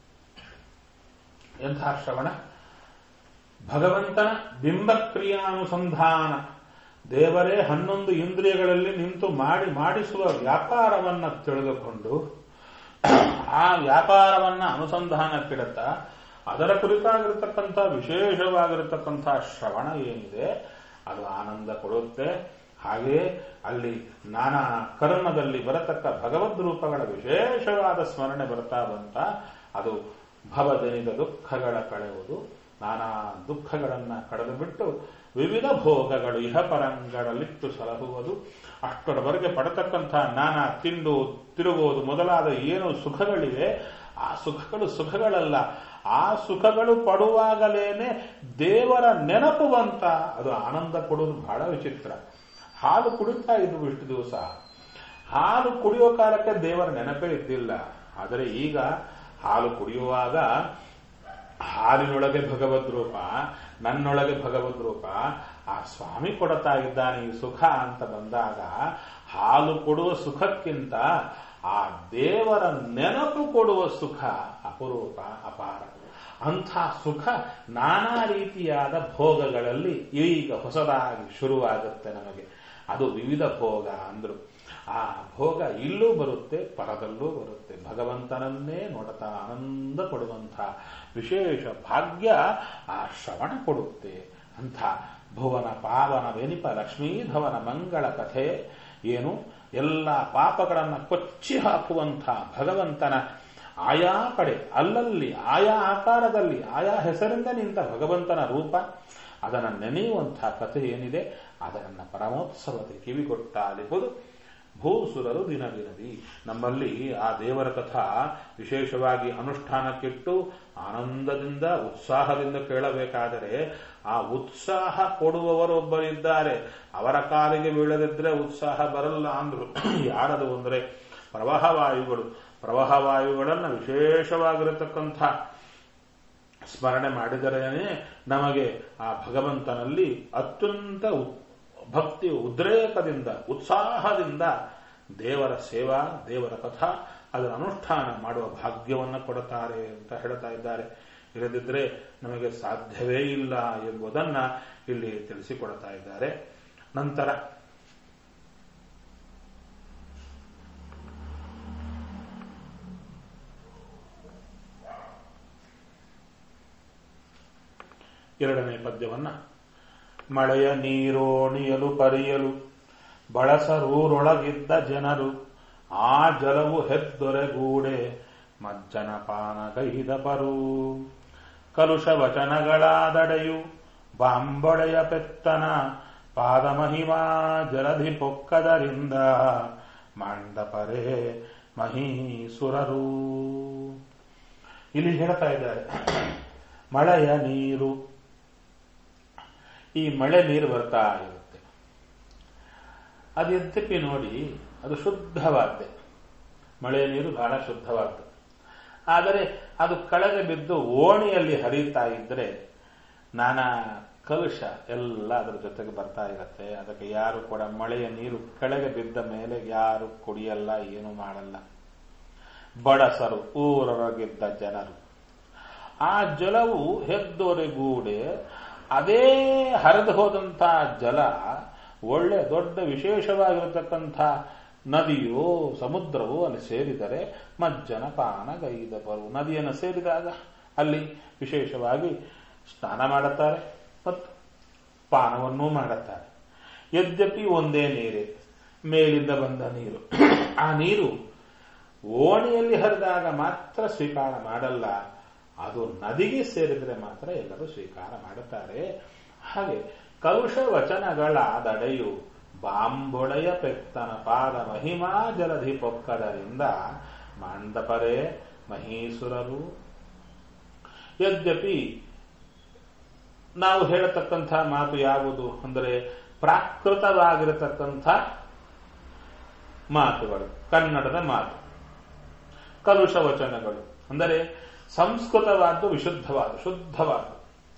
ಎಂಥ ಶ್ರವಣ ಭಗವಂತನ ಬಿಂಬಕ್ರಿಯಾನುಸಂಧಾನ ದೇವರೇ ಹನ್ನೊಂದು ಇಂದ್ರಿಯಗಳಲ್ಲಿ ನಿಂತು ಮಾಡಿ ಮಾಡಿಸುವ ವ್ಯಾಪಾರವನ್ನ ತಿಳಿದುಕೊಂಡು ಆ ವ್ಯಾಪಾರವನ್ನ ಅನುಸಂಧಾನಕ್ಕಿಡುತ್ತಾ ಅದರ ಕುರಿತಾಗಿರತಕ್ಕಂಥ ವಿಶೇಷವಾಗಿರತಕ್ಕಂಥ ಶ್ರವಣ ಏನಿದೆ ಅದು ಆನಂದ ಕೊಡುತ್ತೆ ಹಾಗೆಯೇ ಅಲ್ಲಿ ನಾನಾ ಕರ್ಮದಲ್ಲಿ ಬರತಕ್ಕ ಭಗವದ್ ರೂಪಗಳ ವಿಶೇಷವಾದ ಸ್ಮರಣೆ ಬರ್ತಾ ಬಂತ ಅದು ಭವಜನಿತ ದುಃಖಗಳ ಕಳೆಯುವುದು ನಾನಾ ದುಃಖಗಳನ್ನ ಕಳೆದು ಬಿಟ್ಟು ವಿವಿಧ ಭೋಗಗಳು ಇಹಪರಂಗಳಲ್ಲಿಟ್ಟು ಸಲಹುವುದು ಅಷ್ಟರವರೆಗೆ ಪಡತಕ್ಕಂಥ ನಾನಾ ತಿಂದು ತಿರುಗುವುದು ಮೊದಲಾದ ಏನು ಸುಖಗಳಿವೆ ಆ ಸುಖಗಳು ಸುಖಗಳಲ್ಲ ಆ ಸುಖಗಳು ಪಡುವಾಗಲೇನೆ ದೇವರ ನೆನಪು ಬಂತ ಅದು ಆನಂದ ಕೊಡುವುದು ಬಹಳ ವಿಚಿತ್ರ ಹಾಲು ಕುಡಿತಾ ಇದ್ವು ಇಷ್ಟು ದಿವಸ ಹಾಲು ಕುಡಿಯೋ ಕಾಲಕ್ಕೆ ದೇವರ ನೆನಪೇ ಇದ್ದಿಲ್ಲ ಆದರೆ ಈಗ ಹಾಲು ಕುಡಿಯುವಾಗ ಹಾಲಿನೊಳಗೆ ಭಗವದ್ ರೂಪ ನನ್ನೊಳಗೆ ಭಗವದ್ ರೂಪ ಆ ಸ್ವಾಮಿ ಕೊಡ್ತಾ ಇದ್ದಾನೆ ಈ ಸುಖ ಅಂತ ಬಂದಾಗ ಹಾಲು ಕೊಡುವ ಸುಖಕ್ಕಿಂತ ಆ ದೇವರ ನೆನಪು ಕೊಡುವ ಸುಖ ಅಪರೂಪ ಅಪಾರ ಅಂಥ ಸುಖ ನಾನಾ ರೀತಿಯಾದ ಭೋಗಗಳಲ್ಲಿ ಈಗ ಹೊಸದಾಗಿ ಶುರುವಾಗುತ್ತೆ ನಮಗೆ ಅದು ವಿವಿಧ ಭೋಗ ಅಂದ್ರು ಆ ಭೋಗ ಇಲ್ಲೂ ಬರುತ್ತೆ ಪರದಲ್ಲೂ ಬರುತ್ತೆ ಭಗವಂತನನ್ನೇ ನೋಡುತ್ತಾ ಆನಂದ ಪಡುವಂತಹ ವಿಶೇಷ ಭಾಗ್ಯ ಆ ಶ್ರವಣ ಕೊಡುತ್ತೆ ಅಂಥ ಭುವನ ಪಾವನ ವೆನಿಪ ಲಕ್ಷ್ಮೀಧವನ ಮಂಗಳ ಕಥೆ ಏನು ಎಲ್ಲ ಪಾಪಗಳನ್ನು ಕೊಚ್ಚಿ ಹಾಕುವಂಥ ಭಗವಂತನ ಆಯಾ ಕಡೆ ಅಲ್ಲಲ್ಲಿ ಆಯಾ ಆಕಾರದಲ್ಲಿ ಆಯಾ ಹೆಸರಿಂದ ನಿಂತ ಭಗವಂತನ ರೂಪ ಅದನ್ನು ನೆನೆಯುವಂತಹ ಕಥೆ ಏನಿದೆ ಅದನ್ನು ಪರಮೋತ್ಸವತೆ ಕಿವಿಗೊಟ್ಟಾಲಿಹುದು ಭೂಸುರರು ದಿನ ದಿನದಿ ನಮ್ಮಲ್ಲಿ ಆ ದೇವರ ಕಥಾ ವಿಶೇಷವಾಗಿ ಅನುಷ್ಠಾನಕ್ಕಿಟ್ಟು ಆನಂದದಿಂದ ಉತ್ಸಾಹದಿಂದ ಕೇಳಬೇಕಾದರೆ ಆ ಉತ್ಸಾಹ ಕೊಡುವವರೊಬ್ಬರಿದ್ದಾರೆ ಅವರ ಕಾಲಿಗೆ ಬೀಳದಿದ್ರೆ ಉತ್ಸಾಹ ಬರಲ್ಲ ಅಂದ್ರು ಯಾರದು ಅಂದ್ರೆ ಪ್ರವಾಹವಾಯುಗಳು ಪ್ರವಾಹವಾಯುಗಳನ್ನು ವಿಶೇಷವಾಗಿರತಕ್ಕಂಥ ಸ್ಮರಣೆ ಮಾಡಿದರೇನೆ ನಮಗೆ ಆ ಭಗವಂತನಲ್ಲಿ ಅತ್ಯಂತ ಭಕ್ತಿ ಉದ್ರೇಕದಿಂದ ಉತ್ಸಾಹದಿಂದ ದೇವರ ಸೇವಾ ದೇವರ ಕಥಾ ಅದರ ಅನುಷ್ಠಾನ ಮಾಡುವ ಭಾಗ್ಯವನ್ನು ಕೊಡುತ್ತಾರೆ ಅಂತ ಹೇಳ್ತಾ ಇದ್ದಾರೆ ಇಲ್ಲದಿದ್ದರೆ ನಮಗೆ ಸಾಧ್ಯವೇ ಇಲ್ಲ ಎಂಬುದನ್ನ ಇಲ್ಲಿ ತಿಳಿಸಿಕೊಡ್ತಾ ಇದ್ದಾರೆ ನಂತರ ಎರಡನೇ ಪದ್ಯವನ್ನ ಮಳೆಯ ನೀರೋಣಿಯಲು ಪರಿಯಲು ಬಳಸರೂರೊಳಗಿದ್ದ ಜನರು ಆ ಜಲವು ಹೆದ್ದೊರೆಗೂಡೆ ಮಜ್ಜನ ಪಾನಗೈದ ಪರು ಕಲುಷ ವಚನಗಳಾದಡೆಯು ಬಾಂಬೊಡೆಯ ಪೆತ್ತನ ಪಾದಮಹಿಮಾ ಜಲಧಿ ಪೊಕ್ಕದರಿಂದ ಮಂಡಪರೆ ಮಹೀಸುರರು ಇಲ್ಲಿ ಹೇಳ್ತಾ ಇದ್ದಾರೆ ಮಳೆಯ ನೀರು ಈ ಮಳೆ ನೀರು ಬರ್ತಾ ಇರುತ್ತೆ ಅದು ಯದ್ಯಪಿ ನೋಡಿ ಅದು ಶುದ್ಧವಾದ್ದೆ ಮಳೆ ನೀರು ಬಹಳ ಶುದ್ಧವಾದ್ದು ಆದರೆ ಅದು ಕೆಳಗೆ ಬಿದ್ದು ಓಣಿಯಲ್ಲಿ ಹರಿತಾ ಇದ್ರೆ ನಾನಾ ಕಲುಷ ಎಲ್ಲ ಅದರ ಜೊತೆಗೆ ಬರ್ತಾ ಇರುತ್ತೆ ಅದಕ್ಕೆ ಯಾರು ಕೂಡ ಮಳೆಯ ನೀರು ಕೆಳಗೆ ಬಿದ್ದ ಮೇಲೆ ಯಾರು ಕುಡಿಯಲ್ಲ ಏನು ಮಾಡಲ್ಲ ಬಡಸರು ಊರೊಳಗಿದ್ದ ಜನರು ಆ ಜಲವು ಹೆದ್ದೊರೆಗೂಡೆ ಅದೇ ಹರಿದು ಹೋದಂಥ ಜಲ ಒಳ್ಳೆ ದೊಡ್ಡ ವಿಶೇಷವಾಗಿರತಕ್ಕಂಥ ನದಿಯೋ ಸಮುದ್ರವೋ ಅಲ್ಲಿ ಸೇರಿದರೆ ಮಜ್ಜನ ಪಾನಗೈದ ಬರು ನದಿಯನ್ನು ಸೇರಿದಾಗ ಅಲ್ಲಿ ವಿಶೇಷವಾಗಿ ಸ್ನಾನ ಮಾಡುತ್ತಾರೆ ಮತ್ತು ಪಾನವನ್ನೂ ಮಾಡುತ್ತಾರೆ ಯದ್ಯಪಿ ಒಂದೇ ನೀರೇ ಮೇಲಿಂದ ಬಂದ ನೀರು ಆ ನೀರು ಓಣಿಯಲ್ಲಿ ಹರಿದಾಗ ಮಾತ್ರ ಸ್ವೀಕಾರ ಮಾಡಲ್ಲ ಅದು ನದಿಗೆ ಸೇರಿದರೆ ಮಾತ್ರ ಎಲ್ಲರೂ ಸ್ವೀಕಾರ ಮಾಡುತ್ತಾರೆ ಹಾಗೆ ಕಲುಷ ವಚನಗಳಾದಡೆಯು ಬಾಂಬೊಡೆಯ ಪೆತ್ತನ ಪಾದ ಮಹಿಮಾ ಜಲಧಿ ಪೊಕ್ಕದರಿಂದ ಮಾಂಡಪರೆ ಮಹೀಸುರರು ಯದ್ಯಪಿ ನಾವು ಹೇಳತಕ್ಕಂಥ ಮಾತು ಯಾವುದು ಅಂದರೆ ಪ್ರಾಕೃತವಾಗಿರತಕ್ಕಂಥ ಮಾತುಗಳು ಕನ್ನಡದ ಮಾತು ಕಲುಷ ವಚನಗಳು ಅಂದರೆ ಸಂಸ್ಕೃತವಾದ್ದು ವಿಶುದ್ಧವಾದ ಶುದ್ಧವಾದ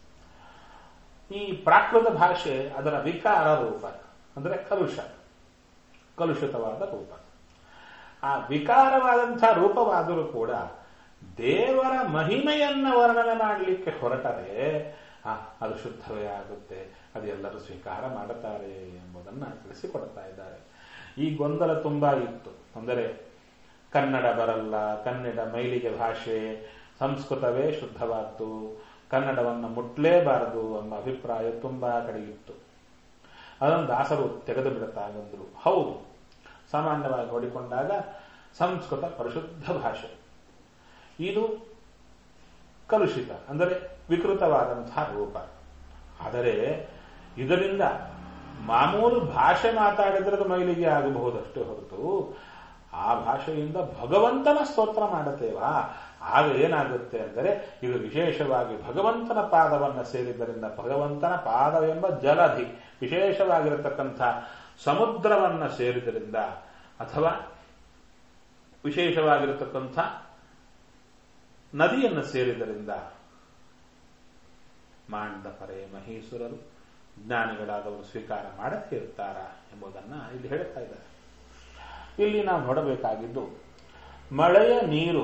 ಈ ಪ್ರಾಕೃತ ಭಾಷೆ ಅದರ ವಿಕಾರ ರೂಪ ಅಂದರೆ ಕಲುಷ ಕಲುಷಿತವಾದ ರೂಪ ಆ ವಿಕಾರವಾದಂಥ ರೂಪವಾದರೂ ಕೂಡ ದೇವರ ಮಹಿಮೆಯನ್ನ ವರ್ಣನೆ ಮಾಡಲಿಕ್ಕೆ ಹೊರಟರೆ ಅದು ಶುದ್ಧವೇ ಆಗುತ್ತೆ ಅದೆಲ್ಲರೂ ಸ್ವೀಕಾರ ಮಾಡುತ್ತಾರೆ ಎಂಬುದನ್ನು ತಿಳಿಸಿಕೊಡ್ತಾ ಇದ್ದಾರೆ ಈ ಗೊಂದಲ ತುಂಬಾ ಇತ್ತು ಅಂದರೆ ಕನ್ನಡ ಬರಲ್ಲ ಕನ್ನಡ ಮೈಲಿಗೆ ಭಾಷೆ ಸಂಸ್ಕೃತವೇ ಶುದ್ಧವಾದ್ದು ಕನ್ನಡವನ್ನು ಮುಟ್ಲೇಬಾರದು ಎಂಬ ಅಭಿಪ್ರಾಯ ತುಂಬಾ ಕಡೆ ಇತ್ತು ಅದನ್ನು ದಾಸರು ತೆಗೆದು ಬಿಡುತ್ತಾ ಬಂದರು ಹೌದು ಸಾಮಾನ್ಯವಾಗಿ ನೋಡಿಕೊಂಡಾಗ ಸಂಸ್ಕೃತ ಪರಿಶುದ್ಧ ಭಾಷೆ ಇದು ಕಲುಷಿತ ಅಂದರೆ ವಿಕೃತವಾದಂತಹ ರೂಪ ಆದರೆ ಇದರಿಂದ ಮಾಮೂಲು ಭಾಷೆ ಮಾತಾಡಿದ್ರೆ ಮೈಲಿಗೆ ಆಗಬಹುದಷ್ಟೇ ಹೊರತು ಆ ಭಾಷೆಯಿಂದ ಭಗವಂತನ ಸ್ತೋತ್ರ ಮಾಡುತ್ತೇವಾ ಆಗ ಏನಾಗುತ್ತೆ ಅಂದರೆ ಇದು ವಿಶೇಷವಾಗಿ ಭಗವಂತನ ಪಾದವನ್ನು ಸೇರಿದ್ದರಿಂದ ಭಗವಂತನ ಪಾದವೆಂಬ ಜಲಧಿ ವಿಶೇಷವಾಗಿರತಕ್ಕಂಥ ಸಮುದ್ರವನ್ನ ಸೇರಿದರಿಂದ ಅಥವಾ ವಿಶೇಷವಾಗಿರತಕ್ಕಂಥ ನದಿಯನ್ನು ಸೇರಿದರಿಂದ ಮಾಂಡಪರೆ ಮಹೀಸುರರು ಜ್ಞಾನಿಗಳಾದವರು ಸ್ವೀಕಾರ ಮಾಡದೇ ಇರ್ತಾರ ಎಂಬುದನ್ನ ಇಲ್ಲಿ ಹೇಳುತ್ತಾ ಇದ್ದಾರೆ ಇಲ್ಲಿ ನಾವು ನೋಡಬೇಕಾಗಿದ್ದು ಮಳೆಯ ನೀರು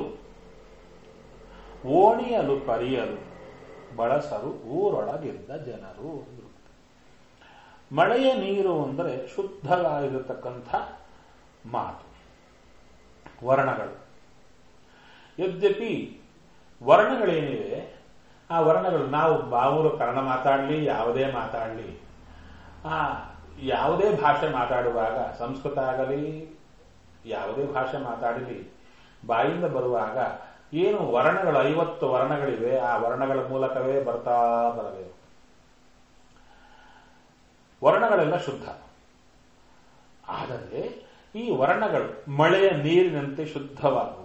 ಓಣಿಯಲು ಪರಿಯಲು ಬಳಸರು ಊರೊಳಗಿದ್ದ ಜನರು ಮಳೆಯ ನೀರು ಅಂದರೆ ಶುದ್ಧವಾಗಿರತಕ್ಕಂಥ ಮಾತು ವರ್ಣಗಳು ಯದ್ಯಪಿ ವರ್ಣಗಳೇನಿವೆ ಆ ವರ್ಣಗಳು ನಾವು ಬಾವುರು ಕನ್ನಡ ಮಾತಾಡಲಿ ಯಾವುದೇ ಮಾತಾಡಲಿ ಆ ಯಾವುದೇ ಭಾಷೆ ಮಾತಾಡುವಾಗ ಸಂಸ್ಕೃತ ಆಗಲಿ ಯಾವುದೇ ಭಾಷೆ ಮಾತಾಡಲಿ ಬಾಯಿಂದ ಬರುವಾಗ ಏನು ವರ್ಣಗಳು ಐವತ್ತು ವರ್ಣಗಳಿವೆ ಆ ವರ್ಣಗಳ ಮೂಲಕವೇ ಬರ್ತಾ ಬರಬೇಕು ವರ್ಣಗಳೆಲ್ಲ ಶುದ್ಧ ಆದರೆ ಈ ವರ್ಣಗಳು ಮಳೆಯ ನೀರಿನಂತೆ ಶುದ್ಧವಾದವು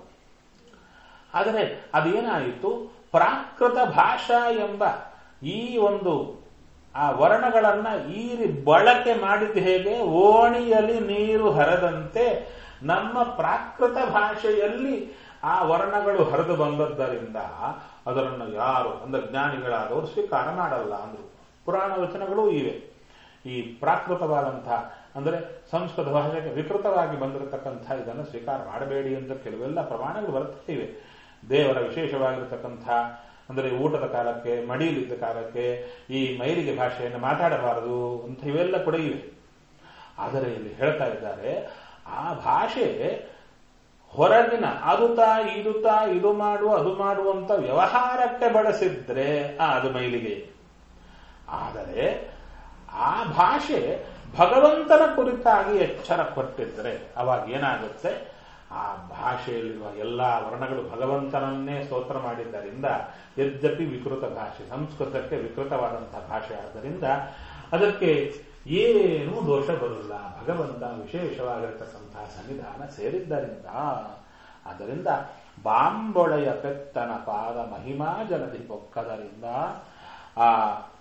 ಆದರೆ ಅದೇನಾಯಿತು ಪ್ರಾಕೃತ ಭಾಷಾ ಎಂಬ ಈ ಒಂದು ಆ ವರ್ಣಗಳನ್ನ ಈರಿ ಬಳಕೆ ಮಾಡಿದ ಹೇಗೆ ಓಣಿಯಲ್ಲಿ ನೀರು ಹರಿದಂತೆ ನಮ್ಮ ಪ್ರಾಕೃತ ಭಾಷೆಯಲ್ಲಿ ಆ ವರ್ಣಗಳು ಹರಿದು ಬಂದದ್ದರಿಂದ ಅದನ್ನು ಯಾರು ಅಂದ್ರೆ ಜ್ಞಾನಿಗಳಾದವರು ಸ್ವೀಕಾರ ಮಾಡಲ್ಲ ಅಂದ್ರು ಪುರಾಣ ವಚನಗಳೂ ಇವೆ ಈ ಪ್ರಾಕೃತವಾದಂತಹ ಅಂದರೆ ಸಂಸ್ಕೃತ ಭಾಷೆಗೆ ವಿಕೃತವಾಗಿ ಬಂದಿರತಕ್ಕಂಥ ಇದನ್ನು ಸ್ವೀಕಾರ ಮಾಡಬೇಡಿ ಅಂತ ಕೆಲವೆಲ್ಲ ಪ್ರಮಾಣಗಳು ಬರ್ತಾ ಇವೆ ದೇವರ ವಿಶೇಷವಾಗಿರತಕ್ಕಂಥ ಅಂದರೆ ಊಟದ ಕಾಲಕ್ಕೆ ಮಡಿಯಲಿದ್ದ ಕಾಲಕ್ಕೆ ಈ ಮೈಲಿಗೆ ಭಾಷೆಯನ್ನು ಮಾತಾಡಬಾರದು ಅಂತ ಇವೆಲ್ಲ ಕೂಡ ಇವೆ ಆದರೆ ಇಲ್ಲಿ ಹೇಳ್ತಾ ಇದ್ದಾರೆ ಆ ಭಾಷೆ ಹೊರಗಿನ ಅದುತಾ ಇದುತಾ ಇದು ಮಾಡು ಅದು ಮಾಡುವಂತ ವ್ಯವಹಾರಕ್ಕೆ ಬಳಸಿದ್ರೆ ಆ ಅದು ಮೈಲಿಗೆ ಆದರೆ ಆ ಭಾಷೆ ಭಗವಂತನ ಕುರಿತಾಗಿ ಎಚ್ಚರ ಕೊಟ್ಟಿದ್ರೆ ಅವಾಗ ಏನಾಗುತ್ತೆ ಆ ಭಾಷೆಯಲ್ಲಿರುವ ಎಲ್ಲಾ ವರ್ಣಗಳು ಭಗವಂತನನ್ನೇ ಸ್ತೋತ್ರ ಮಾಡಿದ್ದರಿಂದ ಯದ್ಯಪಿ ವಿಕೃತ ಭಾಷೆ ಸಂಸ್ಕೃತಕ್ಕೆ ವಿಕೃತವಾದಂತಹ ಭಾಷೆ ಆದ್ದರಿಂದ ಅದಕ್ಕೆ ಏನೂ ದೋಷ ಬರಲ್ಲ ಭಗವಂತ ವಿಶೇಷವಾಗಿರತಕ್ಕಂತಹ ಸನ್ನಿಧಾನ ಸೇರಿದ್ದರಿಂದ ಆದ್ದರಿಂದ ಬಾಂಬೊಳೆಯ ಪೆತ್ತನ ಪಾದ ಮಹಿಮಾ ಜಲಧಿ ಪೊಕ್ಕದರಿಂದ ಆ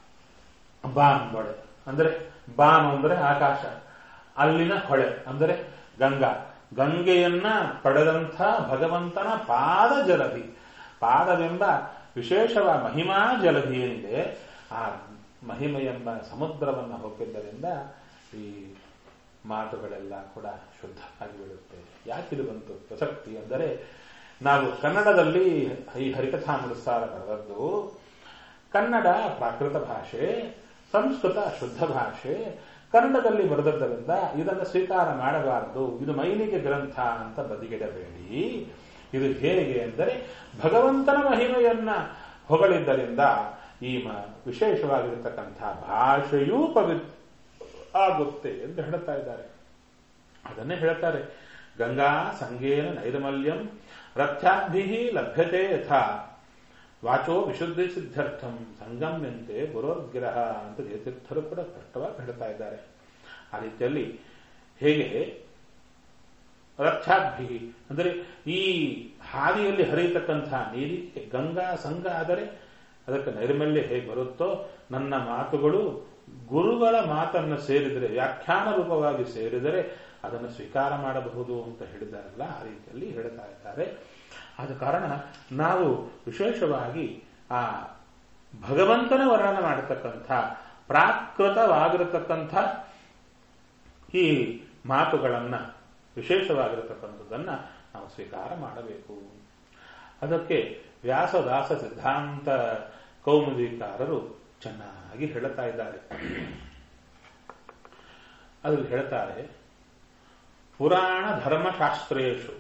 ಬಾಂಬೊಳೆ ಅಂದ್ರೆ ಬಾನು ಅಂದ್ರೆ ಆಕಾಶ ಅಲ್ಲಿನ ಹೊಳೆ ಅಂದರೆ ಗಂಗಾ ಗಂಗೆಯನ್ನ ಪಡೆದಂಥ ಭಗವಂತನ ಪಾದ ಜಲಧಿ ಪಾದವೆಂಬ ವಿಶೇಷವ ಮಹಿಮಾ ಜಲಧಿ ಏನಿದೆ ಆ ಮಹಿಮೆ ಎಂಬ ಸಮುದ್ರವನ್ನು ಹೋಗಿದ್ದರಿಂದ ಈ ಮಾತುಗಳೆಲ್ಲ ಕೂಡ ಶುದ್ಧ ಆಗಿಬಿಡುತ್ತೆ ಯಾಕಿದು ಬಂತು ಪ್ರಸಕ್ತಿ ಅಂದರೆ ನಾವು ಕನ್ನಡದಲ್ಲಿ ಈ ಹರಿಕಥಾಮೃತ್ಸಾರ ಬರೆದದ್ದು ಕನ್ನಡ ಪ್ರಾಕೃತ ಭಾಷೆ ಸಂಸ್ಕೃತ ಶುದ್ಧ ಭಾಷೆ ಕನ್ನಡದಲ್ಲಿ ಬರೆದದ್ದರಿಂದ ಇದನ್ನು ಸ್ವೀಕಾರ ಮಾಡಬಾರದು ಇದು ಮೈಲಿಗೆ ಗ್ರಂಥ ಅಂತ ಬದಿಗಿಡಬೇಡಿ ಇದು ಹೇಗೆ ಎಂದರೆ ಭಗವಂತನ ಮಹಿಮೆಯನ್ನ ಹೊಗಳಿದ್ದರಿಂದ ಈ ವಿಶೇಷವಾಗಿರತಕ್ಕಂಥ ಭಾಷೆಯೂ ಪವಿತ್ರ ಆಗುತ್ತೆ ಎಂದು ಹೇಳ್ತಾ ಇದ್ದಾರೆ ಅದನ್ನೇ ಹೇಳ್ತಾರೆ ಗಂಗಾ ಸಂಗೇನ ನೈರ್ಮಲ್ಯಂ ರಥ್ಯಾಭಿ ಲಭ್ಯತೆ ಯಥಾ ವಾಚೋ ವಿಶುದ್ಧಿ ಸಿದ್ಧಾರ್ಥಂ ಸಂಗಮ್ಯಂತೆ ಗುರೋರ್ಗಿರಹ ಅಂತ ಜಯತೀರ್ಥರು ಕೂಡ ಸ್ಪಷ್ಟವಾಗಿ ಹೇಳ್ತಾ ಇದ್ದಾರೆ ಆ ರೀತಿಯಲ್ಲಿ ಹೇಗೆ ರಥಾಭಿ ಅಂದರೆ ಈ ಹಾದಿಯಲ್ಲಿ ಹರಿಯತಕ್ಕಂತಹ ನೀರಿಗೆ ಗಂಗಾ ಸಂಘ ಆದರೆ ಅದಕ್ಕೆ ನೈರ್ಮಲ್ಯ ಹೇಗೆ ಬರುತ್ತೋ ನನ್ನ ಮಾತುಗಳು ಗುರುಗಳ ಮಾತನ್ನು ಸೇರಿದರೆ ವ್ಯಾಖ್ಯಾನ ರೂಪವಾಗಿ ಸೇರಿದರೆ ಅದನ್ನು ಸ್ವೀಕಾರ ಮಾಡಬಹುದು ಅಂತ ಹೇಳಿದಾರಲ್ಲ ಆ ರೀತಿಯಲ್ಲಿ ಹೇಳ್ತಾ ಇದ್ದಾರೆ ಆದ ಕಾರಣ ನಾವು ವಿಶೇಷವಾಗಿ ಆ ಭಗವಂತನ ವರ್ಣನ ಮಾಡತಕ್ಕಂಥ ಪ್ರಾಕೃತವಾಗಿರತಕ್ಕಂಥ ಈ ಮಾತುಗಳನ್ನ ವಿಶೇಷವಾಗಿರತಕ್ಕಂಥದ್ದನ್ನ ನಾವು ಸ್ವೀಕಾರ ಮಾಡಬೇಕು ಅದಕ್ಕೆ ವ್ಯಾಸದಾಸ ಸಿದ್ಧಾಂತ ಕೌಮುದಿಕಾರರು ಚೆನ್ನಾಗಿ ಹೇಳ್ತಾ ಇದ್ದಾರೆ ಅದ್ರಲ್ಲಿ ಹೇಳ್ತಾರೆ ಪುರಾಣ ಧರ್ಮಶಾಸ್ತ್ರೇಶು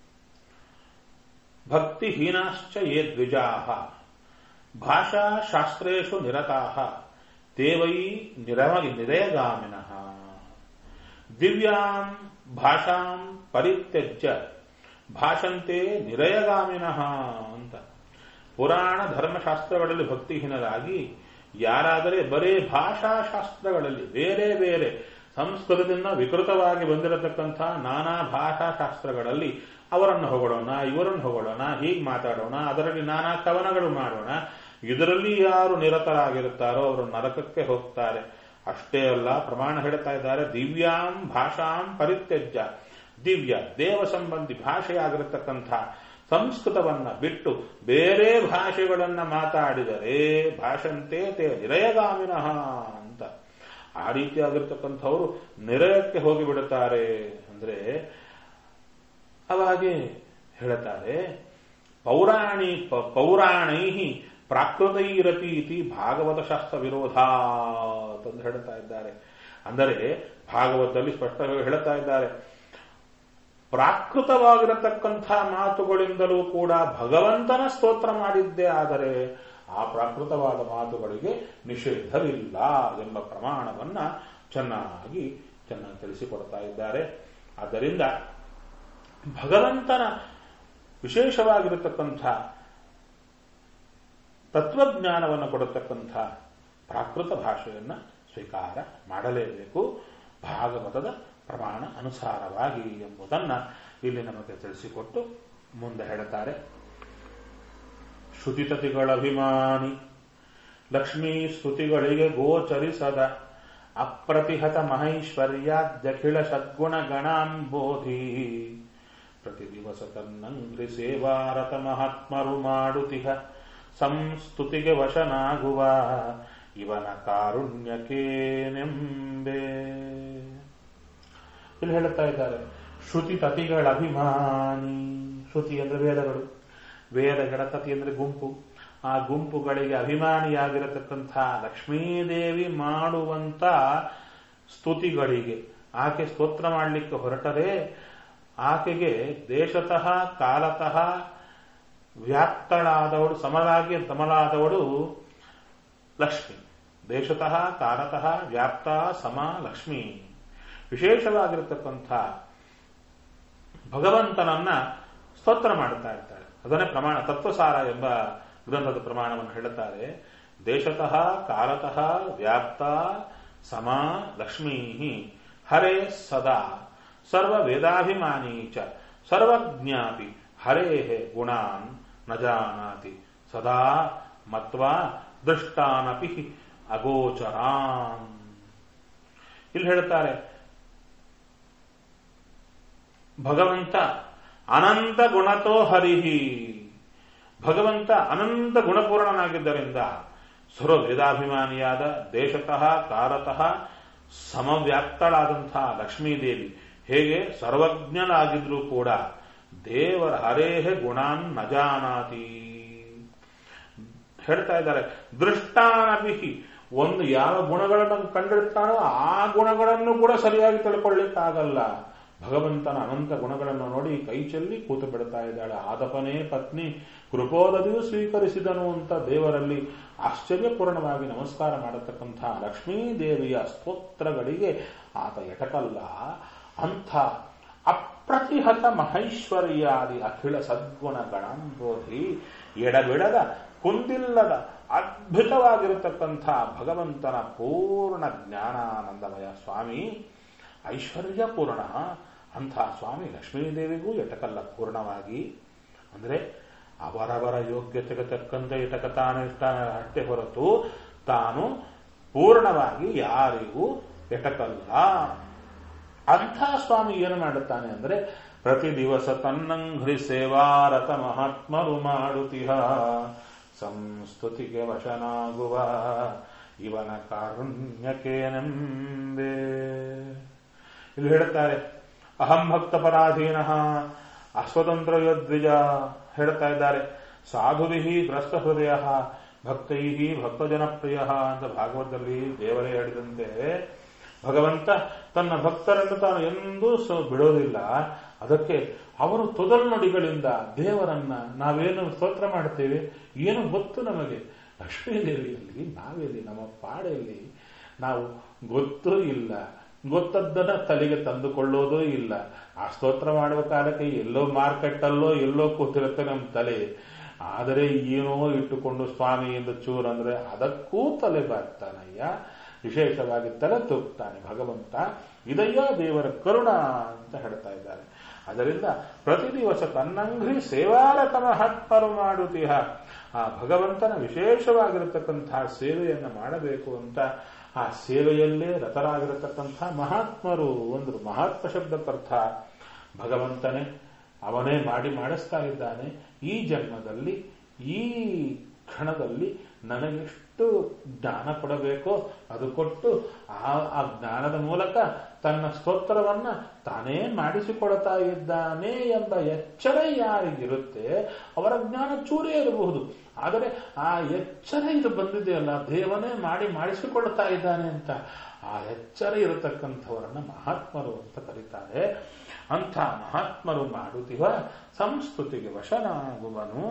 ಭಕ್ತಿಹೀನಾಶ್ಚ ಯೇ ದ್ವಿಜಾಹ ಭಾಷಾಶಾಸ್ತ್ರೇಶು ನಿರತಾಹ ದೇವೈ ನಿರವ ನಿರಯಗಾಮಿನಃ ದಿವ್ಯಾಂ ಭಾಷಾಂ ಪರಿತ್ಯಜ್ಯ ಭಾಷಂತೆ ನಿರಯಗಾಮಿನಃ ಅಂತ ಪುರಾಣ ಧರ್ಮಶಾಸ್ತ್ರಗಳಲ್ಲಿ ಭಕ್ತಿಹೀನರಾಗಿ ಯಾರಾದರೆ ಬರೇ ಭಾಷಾಶಾಸ್ತ್ರಗಳಲ್ಲಿ ಬೇರೆ ಬೇರೆ ಸಂಸ್ಕೃತದಿಂದ ವಿಕೃತವಾಗಿ ಬಂದಿರತಕ್ಕಂಥ ನಾನಾ ಭಾಷಾಶಾಸ್ತ್ರಗಳಲ್ಲಿ ಅವರನ್ನು ಹೊಗಳೋಣ ಇವರನ್ನು ಹೊಗಳೋಣ ಹೀಗೆ ಮಾತಾಡೋಣ ಅದರಲ್ಲಿ ನಾನಾ ಕವನಗಳು ಮಾಡೋಣ ಇದರಲ್ಲಿ ಯಾರು ನಿರತರಾಗಿರುತ್ತಾರೋ ಅವರು ನರಕಕ್ಕೆ ಹೋಗ್ತಾರೆ ಅಷ್ಟೇ ಅಲ್ಲ ಪ್ರಮಾಣ ಹೇಳ್ತಾ ಇದ್ದಾರೆ ದಿವ್ಯಾಂ ಭಾಷಾಂ ಪರಿತ್ಯಜ್ಯ ದಿವ್ಯ ದೇವ ಸಂಬಂಧಿ ಭಾಷೆಯಾಗಿರತಕ್ಕಂಥ ಸಂಸ್ಕೃತವನ್ನ ಬಿಟ್ಟು ಬೇರೆ ಭಾಷೆಗಳನ್ನ ಮಾತಾಡಿದರೆ ಭಾಷಂತೆ ತೇ ನಿರಯಗಾಮಿನಃ ಅಂತ ಆ ರೀತಿಯಾಗಿರ್ತಕ್ಕಂಥವರು ನಿರಯಕ್ಕೆ ಹೋಗಿಬಿಡುತ್ತಾರೆ ಅಂದ್ರೆ ಅವಾಗೆ ಹೇಳುತ್ತಾರೆ ಪೌರಾಣಿ ಪೌರಾಣೈ ಪ್ರಾಕೃತೈರಪಿ ಇತಿ ಭಾಗವತ ಶಾಸ್ತ್ರ ವಿರೋಧ ಅಂತ ಹೇಳ್ತಾ ಇದ್ದಾರೆ ಅಂದರೆ ಭಾಗವತದಲ್ಲಿ ಸ್ಪಷ್ಟವಾಗಿ ಹೇಳ್ತಾ ಇದ್ದಾರೆ ಪ್ರಾಕೃತವಾಗಿರತಕ್ಕಂಥ ಮಾತುಗಳಿಂದಲೂ ಕೂಡ ಭಗವಂತನ ಸ್ತೋತ್ರ ಮಾಡಿದ್ದೇ ಆದರೆ ಆ ಪ್ರಾಕೃತವಾದ ಮಾತುಗಳಿಗೆ ನಿಷೇಧವಿಲ್ಲ ಎಂಬ ಪ್ರಮಾಣವನ್ನ ಚೆನ್ನಾಗಿ ಚೆನ್ನಾಗಿ ತಿಳಿಸಿಕೊಡ್ತಾ ಇದ್ದಾರೆ ಆದ್ದರಿಂದ ಭಗವಂತನ ವಿಶೇಷವಾಗಿರತಕ್ಕಂಥ ತತ್ವಜ್ಞಾನವನ್ನು ಕೊಡತಕ್ಕಂಥ ಪ್ರಾಕೃತ ಭಾಷೆಯನ್ನ ಸ್ವೀಕಾರ ಮಾಡಲೇಬೇಕು ಭಾಗವತದ ಪ್ರಮಾಣ ಅನುಸಾರವಾಗಿ ಎಂಬುದನ್ನ ಇಲ್ಲಿ ನಮಗೆ ತಿಳಿಸಿಕೊಟ್ಟು ಮುಂದೆ ಹೇಳುತ್ತಾರೆ ಶ್ರುತಿತತಿಗಳಭಿಮಾನಿ ಲಕ್ಷ್ಮೀ ಸ್ತುತಿಗಳಿಗೆ ಗೋಚರಿಸದ ಅಪ್ರತಿಹತ ಮಹೈಶ್ವರ್ಯಾದ್ಯಖಿಳ ಸದ್ಗುಣ ಗಣಾಂಬೋಧಿ ಪ್ರತಿ ದಿವಸ ತನ್ನಂಗ್ರಿ ಸೇವಾರತ ಮಹಾತ್ಮರು ಮಾಡುತಿಹ ಸಂಸ್ತುತಿಗೆ ವಶನಾಗುವ ಇವನ ಕಾರುಣ್ಯಕೇನೆಂಬೆ ಇಲ್ಲಿ ಹೇಳುತ್ತಾ ಇದ್ದಾರೆ ಶ್ರುತಿ ತತಿಗಳ ಅಭಿಮಾನಿ ಶ್ರುತಿ ಅಂದ್ರೆ ವೇದಗಳು ವೇದಗಳ ತತಿ ಅಂದ್ರೆ ಗುಂಪು ಆ ಗುಂಪುಗಳಿಗೆ ಅಭಿಮಾನಿಯಾಗಿರತಕ್ಕಂಥ ಲಕ್ಷ್ಮೀದೇವಿ ಮಾಡುವಂತ ಸ್ತುತಿಗಳಿಗೆ ಆಕೆ ಸ್ತೋತ್ರ ಮಾಡಲಿಕ್ಕೆ ಹೊರಟರೆ ಆಕೆಗೆ ದೇಶತಃ ಕಾಲತಃ ವ್ಯಾಪ್ತಳಾದವಳು ಸಮರಾಗಿ ಸಮಲಾದವಳು ಲಕ್ಷ್ಮಿ ದೇಶತಃ ಕಾಲತಃ ವ್ಯಾಪ್ತ ಸಮ ಲಕ್ಷ್ಮಿ ವಿಶೇಷವಾಗಿರತಕ್ಕಂಥ ಭಗವಂತನನ್ನ ಸ್ತೋತ್ರ ಮಾಡುತ್ತಾ ಇರ್ತಾರೆ ಅದನ್ನೇ ಪ್ರಮಾಣ ತತ್ವಸಾರ ಎಂಬ ಗ್ರಂಥದ ಪ್ರಮಾಣವನ್ನು ಹೇಳುತ್ತಾರೆ ದೇಶತಃ ಕಾಲತಃ ವ್ಯಾಪ್ತ ಸಮ ಲಕ್ಷ್ಮೀ ಹರೇ ಸದಾ ಸರ್ವ ವೇದಾಭಿಮಾನಿ ಚ ಸರ್ವಜ್ಞಾಪಿ ಹರೇ ಗುಣಾನ್ ನ ಜಾನಾತಿ ಸದಾ ಮತ್ವಾ ದೃಷ್ಟಾನಪಿ ಅಗೋಚರಾನ್ ಇಲ್ಲಿ ಹೇಳ್ತಾರೆ ಭಗವಂತ ಅನಂತ ಗುಣತೋ ಹರಿಹಿ ಭಗವಂತ ಅನಂತ ಗುಣಪೂರ್ಣನಾಗಿದ್ದರಿಂದ ಸರ್ವ ವೇದಾಭಿಮಾನಿಯಾದ ದೇಶತಃ ಕಾಲತಃ ಸಮವ್ಯಾಪ್ತಳಾದಂತಹ ಲಕ್ಷ್ಮೀದೇವಿ ಹೇಗೆ ಸರ್ವಜ್ಞನಾಗಿದ್ರೂ ಕೂಡ ದೇವರ ಹರೇಹ ಗುಣಾನ್ ನಜಾನಾತಿ ಹೇಳ್ತಾ ಇದ್ದಾರೆ ದೃಷ್ಟಾನಪಿ ಒಂದು ಯಾವ ಗುಣಗಳನ್ನು ಕಂಡಿರ್ತಾನೋ ಆ ಗುಣಗಳನ್ನು ಕೂಡ ಸರಿಯಾಗಿ ತಿಳ್ಕೊಳ್ಳಿಕ್ಕಾಗಲ್ಲ ಭಗವಂತನ ಅನಂತ ಗುಣಗಳನ್ನು ನೋಡಿ ಕೈ ಚೆಲ್ಲಿ ಕೂತು ಬಿಡ್ತಾ ಇದ್ದಾಳೆ ಆದಪನೇ ಪತ್ನಿ ಕೃಪೋದದಿಯು ಸ್ವೀಕರಿಸಿದನು ಅಂತ ದೇವರಲ್ಲಿ ಆಶ್ಚರ್ಯಪೂರ್ಣವಾಗಿ ನಮಸ್ಕಾರ ಮಾಡತಕ್ಕಂಥ ಲಕ್ಷ್ಮೀ ದೇವಿಯ ಸ್ತೋತ್ರಗಳಿಗೆ ಆತ ಎಟಕಲ್ಲ ಅಂಥ ಅಪ್ರತಿಹತ ಮಹೈಶ್ವರ್ಯಾದಿ ಅಖಿಳ ಸದ್ಗುಣ ಗಣಾಂಬೋಧಿ ಎಡಬಿಡದ ಕುಂದಿಲ್ಲದ ಅದ್ಭುತವಾಗಿರತಕ್ಕಂಥ ಭಗವಂತನ ಪೂರ್ಣ ಜ್ಞಾನಾನಂದಮಯ ಸ್ವಾಮಿ ಐಶ್ವರ್ಯಪೂರ್ಣ ಅಂಥ ಸ್ವಾಮಿ ಲಕ್ಷ್ಮೀದೇವಿಗೂ ಎಟಕಲ್ಲ ಪೂರ್ಣವಾಗಿ ಅಂದರೆ ಅವರವರ ಯೋಗ್ಯತೆಗೆ ತಕ್ಕಂತೆ ಇಟಕ ತಾನು ಅಷ್ಟೇ ಹೊರತು ತಾನು ಪೂರ್ಣವಾಗಿ ಯಾರಿಗೂ ಎಟಕಲ್ಲ ಅಂಥ ಸ್ವಾಮಿ ಏನು ಮಾಡುತ್ತಾನೆ ಅಂದರೆ ಪ್ರತಿ ದಿವಸ ತನ್ನಂಘ್ರಿ ಸೇವಾರತ ಮಹಾತ್ಮರು ಮಾಡುತ್ತಿಹ ಸಂಸ್ತುತಿಗೆ ವಶನಾಗುವ ಇವನ ಕಾರುಣ್ಯಕೇನೆಂಬೆ ಇಲ್ಲಿ ಹೇಳುತ್ತಾರೆ ಅಹಂ ಭಕ್ತ ಪರಾಧೀನ ಅಸ್ವತಂತ್ರ ಯೋದ್ವಿಜ ಹೇಳ್ತಾ ಇದ್ದಾರೆ ಸಾಧುವಿಹಿ ಗ್ರಸ್ತ ಹೃದಯ ಭಕ್ತೈ ಭಕ್ತಜನಪ್ರಿಯ ಅಂತ ಭಾಗವತದಲ್ಲಿ ದೇವರೇ ಹೇಳಿದಂತೆ ಭಗವಂತ ತನ್ನ ಭಕ್ತರನ್ನು ತಾನು ಎಂದೂ ಬಿಡೋದಿಲ್ಲ ಅದಕ್ಕೆ ಅವರು ತೊದಲ್ ನುಡಿಗಳಿಂದ ದೇವರನ್ನ ನಾವೇನು ಸ್ತೋತ್ರ ಮಾಡ್ತೇವೆ ಏನು ಗೊತ್ತು ನಮಗೆ ಲಕ್ಷ್ಮೀದೇವಿಯಲ್ಲಿ ನಾವೆಲ್ಲಿ ನಮ್ಮ ಪಾಡೆಯಲ್ಲಿ ನಾವು ಗೊತ್ತೂ ಇಲ್ಲ ಗೊತ್ತದ್ದನ್ನ ತಲೆಗೆ ತಂದುಕೊಳ್ಳೋದೂ ಇಲ್ಲ ಆ ಸ್ತೋತ್ರ ಮಾಡುವ ಕಾಲಕ್ಕೆ ಎಲ್ಲೋ ಮಾರ್ಕೆಟಲ್ಲೋ ಎಲ್ಲೋ ಕೂತಿರುತ್ತೆ ನಮ್ಮ ತಲೆ ಆದರೆ ಏನೋ ಇಟ್ಟುಕೊಂಡು ಸ್ವಾಮಿ ಎಂದು ಚೂರ್ ಅಂದ್ರೆ ಅದಕ್ಕೂ ತಲೆ ಬಾಗ್ತಾನಯ್ಯ ವಿಶೇಷವಾಗಿ ತಲೆ ತೂಗ್ತಾನೆ ಭಗವಂತ ಇದಯ್ಯ ದೇವರ ಕರುಣ ಅಂತ ಹೇಳ್ತಾ ಇದ್ದಾರೆ ಅದರಿಂದ ಪ್ರತಿ ದಿವಸ ತನ್ನಂಗ್ರಿ ಸೇವಾರತ ಮಹಾತ್ಮರು ಮಾಡುತ್ತೀಹ ಆ ಭಗವಂತನ ವಿಶೇಷವಾಗಿರತಕ್ಕಂತಹ ಸೇವೆಯನ್ನು ಮಾಡಬೇಕು ಅಂತ ಆ ಸೇವೆಯಲ್ಲೇ ರತರಾಗಿರತಕ್ಕಂಥ ಮಹಾತ್ಮರು ಒಂದು ಮಹಾತ್ಮ ಶಬ್ದಕ್ಕರ್ಥ ಭಗವಂತನೇ ಅವನೇ ಮಾಡಿ ಮಾಡಿಸ್ತಾ ಇದ್ದಾನೆ ಈ ಜನ್ಮದಲ್ಲಿ ಈ ಕ್ಷಣದಲ್ಲಿ ನನಗೆಷ್ಟು ಜ್ಞಾನ ಕೊಡಬೇಕೋ ಅದು ಕೊಟ್ಟು ಆ ಆ ಜ್ಞಾನದ ಮೂಲಕ ತನ್ನ ಸ್ತೋತ್ರವನ್ನ ತಾನೇ ಮಾಡಿಸಿಕೊಳ್ತಾ ಇದ್ದಾನೆ ಎಂಬ ಎಚ್ಚರ ಯಾರಿಗಿರುತ್ತೆ ಅವರ ಜ್ಞಾನ ಚೂರೇ ಇರಬಹುದು ಆದರೆ ಆ ಎಚ್ಚರ ಇದು ಬಂದಿದೆಯಲ್ಲ ದೇವನೇ ಮಾಡಿ ಮಾಡಿಸಿಕೊಳ್ತಾ ಇದ್ದಾನೆ ಅಂತ ಆ ಎಚ್ಚರ ಇರತಕ್ಕಂಥವರನ್ನ ಮಹಾತ್ಮರು ಅಂತ ಕರೀತಾರೆ ಅಂಥ ಮಹಾತ್ಮರು ಮಾಡುತ್ತಿವ ಸಂಸ್ಕೃತಿಗೆ ವಶನಾಗುವನು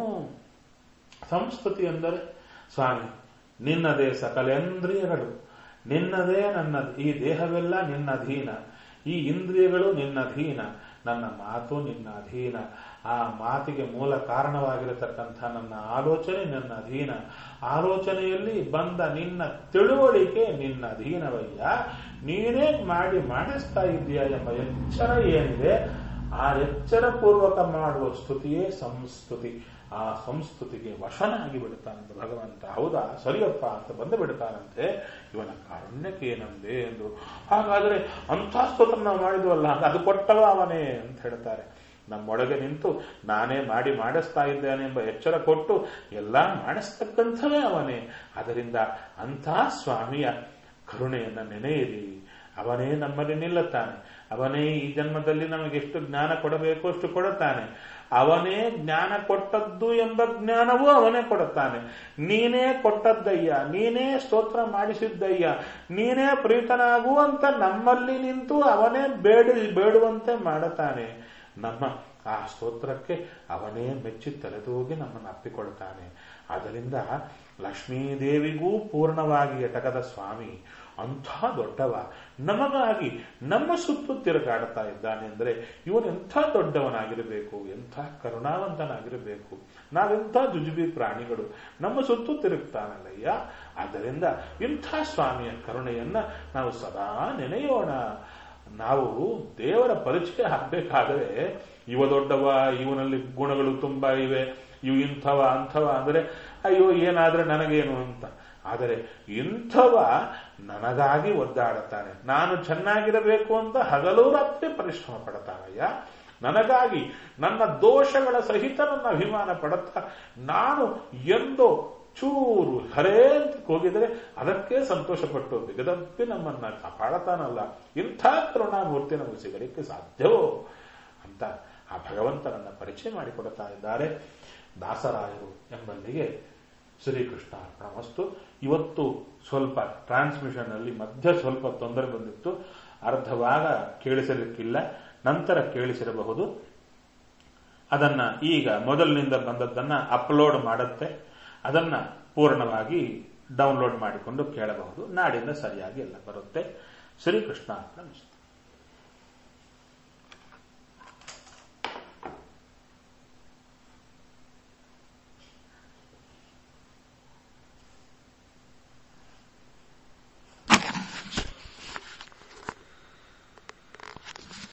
ಸಂಸ್ಕೃತಿ ಎಂದರೆ ಸ್ವಾಮಿ ನಿನ್ನದೇ ಸಕಲೇಂದ್ರಿಯಗಳು ನಿನ್ನದೇ ನನ್ನ ಈ ದೇಹವೆಲ್ಲ ನಿನ್ನ ಅಧೀನ ಈ ಇಂದ್ರಿಯಗಳು ನಿನ್ನ ಅಧೀನ ನನ್ನ ಮಾತು ನಿನ್ನ ಅಧೀನ ಆ ಮಾತಿಗೆ ಮೂಲ ಕಾರಣವಾಗಿರತಕ್ಕಂಥ ನನ್ನ ಆಲೋಚನೆ ನನ್ನ ಅಧೀನ ಆಲೋಚನೆಯಲ್ಲಿ ಬಂದ ನಿನ್ನ ತಿಳುವಳಿಕೆ ನಿನ್ನ ಅಧೀನವಯ್ಯ ನೀನೇ ಮಾಡಿ ಮಾಡಿಸ್ತಾ ಇದೆಯಾ ಎಂಬ ಎಚ್ಚರ ಏನಿದೆ ಆ ಎಚ್ಚರ ಪೂರ್ವಕ ಮಾಡುವ ಸ್ತುತಿಯೇ ಸಂಸ್ತುತಿ ಆ ಸಂಸ್ತುತಿಗೆ ವಶನಾಗಿ ಬಿಡುತ್ತಾನಂತ ಭಗವಂತ ಹೌದಾ ಸರಿಯಪ್ಪ ಅಂತ ಬಂದು ಬಿಡ್ತಾನಂತೆ ಇವನ ಕಾರುಣ್ಯಕ್ಕೆ ಏನಂದೆ ಎಂದು ಹಾಗಾದ್ರೆ ಅಂಥ ಸ್ತೋತ್ರ ನಾವು ಮಾಡಿದ್ವಲ್ಲ ಅದು ಕೊಟ್ಟವ ಅವನೇ ಅಂತ ಹೇಳ್ತಾರೆ ನಮ್ಮೊಳಗೆ ನಿಂತು ನಾನೇ ಮಾಡಿ ಮಾಡಿಸ್ತಾ ಇದ್ದೇನೆ ಎಂಬ ಎಚ್ಚರ ಕೊಟ್ಟು ಎಲ್ಲ ಮಾಡಿಸ್ತಕ್ಕಂಥವೇ ಅವನೇ ಅದರಿಂದ ಅಂಥ ಸ್ವಾಮಿಯ ಕರುಣೆಯನ್ನ ನೆನೆಯಿರಿ ಅವನೇ ನಮ್ಮಲ್ಲಿ ನಿಲ್ಲುತ್ತಾನೆ ಅವನೇ ಈ ಜನ್ಮದಲ್ಲಿ ನಮಗೆ ಎಷ್ಟು ಜ್ಞಾನ ಕೊಡಬೇಕು ಅಷ್ಟು ಕೊಡುತ್ತಾನೆ ಅವನೇ ಜ್ಞಾನ ಕೊಟ್ಟದ್ದು ಎಂಬ ಜ್ಞಾನವೂ ಅವನೇ ಕೊಡುತ್ತಾನೆ ನೀನೇ ಕೊಟ್ಟದ್ದಯ್ಯ ನೀನೇ ಸ್ತೋತ್ರ ಮಾಡಿಸಿದ್ದಯ್ಯ ನೀನೇ ಪ್ರೀತನಾಗುವಂತ ನಮ್ಮಲ್ಲಿ ನಿಂತು ಅವನೇ ಬೇಡ ಬೇಡುವಂತೆ ಮಾಡುತ್ತಾನೆ ನಮ್ಮ ಆ ಸ್ತೋತ್ರಕ್ಕೆ ಅವನೇ ಮೆಚ್ಚಿ ತಲೆದೂಗಿ ನಮ್ಮನ್ನು ಅಪ್ಪಿಕೊಳ್ತಾನೆ ಅದರಿಂದ ಲಕ್ಷ್ಮೀದೇವಿಗೂ ಪೂರ್ಣವಾಗಿ ಎಟಕದ ಸ್ವಾಮಿ ಅಂಥ ದೊಡ್ಡವ ನಮಗಾಗಿ ನಮ್ಮ ಸುತ್ತು ತಿರುಗಾಡ್ತಾ ಇದ್ದಾನೆ ಅಂದರೆ ಇವನು ಎಂಥ ದೊಡ್ಡವನಾಗಿರಬೇಕು ಎಂಥ ಕರುಣಾವಂತನಾಗಿರಬೇಕು ನಾವೆಂಥ ಜುಜುಬಿ ಪ್ರಾಣಿಗಳು ನಮ್ಮ ಸುತ್ತು ತಿರುಗ್ತಾನಲ್ಲಯ್ಯ ಆದ್ದರಿಂದ ಇಂಥ ಸ್ವಾಮಿಯ ಕರುಣೆಯನ್ನ ನಾವು ಸದಾ ನೆನೆಯೋಣ ನಾವು ದೇವರ ಪರಿಚಯ ಆಗಬೇಕಾದರೆ ಇವ ದೊಡ್ಡವ ಇವನಲ್ಲಿ ಗುಣಗಳು ತುಂಬಾ ಇವೆ ಇವು ಇಂಥವ ಅಂಥವ ಅಂದರೆ ಅಯ್ಯೋ ಏನಾದ್ರೆ ನನಗೇನು ಅಂತ ಆದರೆ ಇಂಥವ ನನಗಾಗಿ ಒದ್ದಾಡುತ್ತಾನೆ ನಾನು ಚೆನ್ನಾಗಿರಬೇಕು ಅಂತ ಹಗಲು ರಾತ್ರಿ ಪರಿಶ್ರಮ ಪಡ್ತಾನಯ್ಯ ನನಗಾಗಿ ನನ್ನ ದೋಷಗಳ ಸಹಿತ ನನ್ನ ಅಭಿಮಾನ ಪಡುತ್ತಾ ನಾನು ಎಂದೋ ಚೂರು ಹರೇ ಅಂತ ಹೋಗಿದರೆ ಅದಕ್ಕೆ ಸಂತೋಷಪಟ್ಟು ಬಿಗದಪ್ಪಿ ನಮ್ಮನ್ನ ಕಾಪಾಡತಾನಲ್ಲ ಇಂಥ ಕರುಣಾಮೂರ್ತಿ ನಮಗೆ ಸಿಗಲಿಕ್ಕೆ ಸಾಧ್ಯವೋ ಅಂತ ಆ ಭಗವಂತನನ್ನ ಪರಿಚಯ ಮಾಡಿಕೊಡುತ್ತಾ ಇದ್ದಾರೆ ದಾಸರಾಯರು ಎಂಬಲ್ಲಿಗೆ ಶ್ರೀಕೃಷ್ಣ ಅರ್ಪಣಮಸ್ತು ಇವತ್ತು ಸ್ವಲ್ಪ ಟ್ರಾನ್ಸ್ಮಿಷನ್ ಅಲ್ಲಿ ಮಧ್ಯ ಸ್ವಲ್ಪ ತೊಂದರೆ ಬಂದಿತ್ತು ಅರ್ಧ ಭಾಗ ಕೇಳಿಸಲಿಕ್ಕಿಲ್ಲ ನಂತರ ಕೇಳಿಸಿರಬಹುದು ಅದನ್ನ ಈಗ ಮೊದಲಿನಿಂದ ಬಂದದ್ದನ್ನ ಅಪ್ಲೋಡ್ ಮಾಡುತ್ತೆ ಅದನ್ನ ಪೂರ್ಣವಾಗಿ ಡೌನ್ಲೋಡ್ ಮಾಡಿಕೊಂಡು ಕೇಳಬಹುದು ನಾಡಿಂದ ಸರಿಯಾಗಿ ಎಲ್ಲ ಬರುತ್ತೆ ಶ್ರೀಕೃಷ್ಣ ಅರ್ಪಣ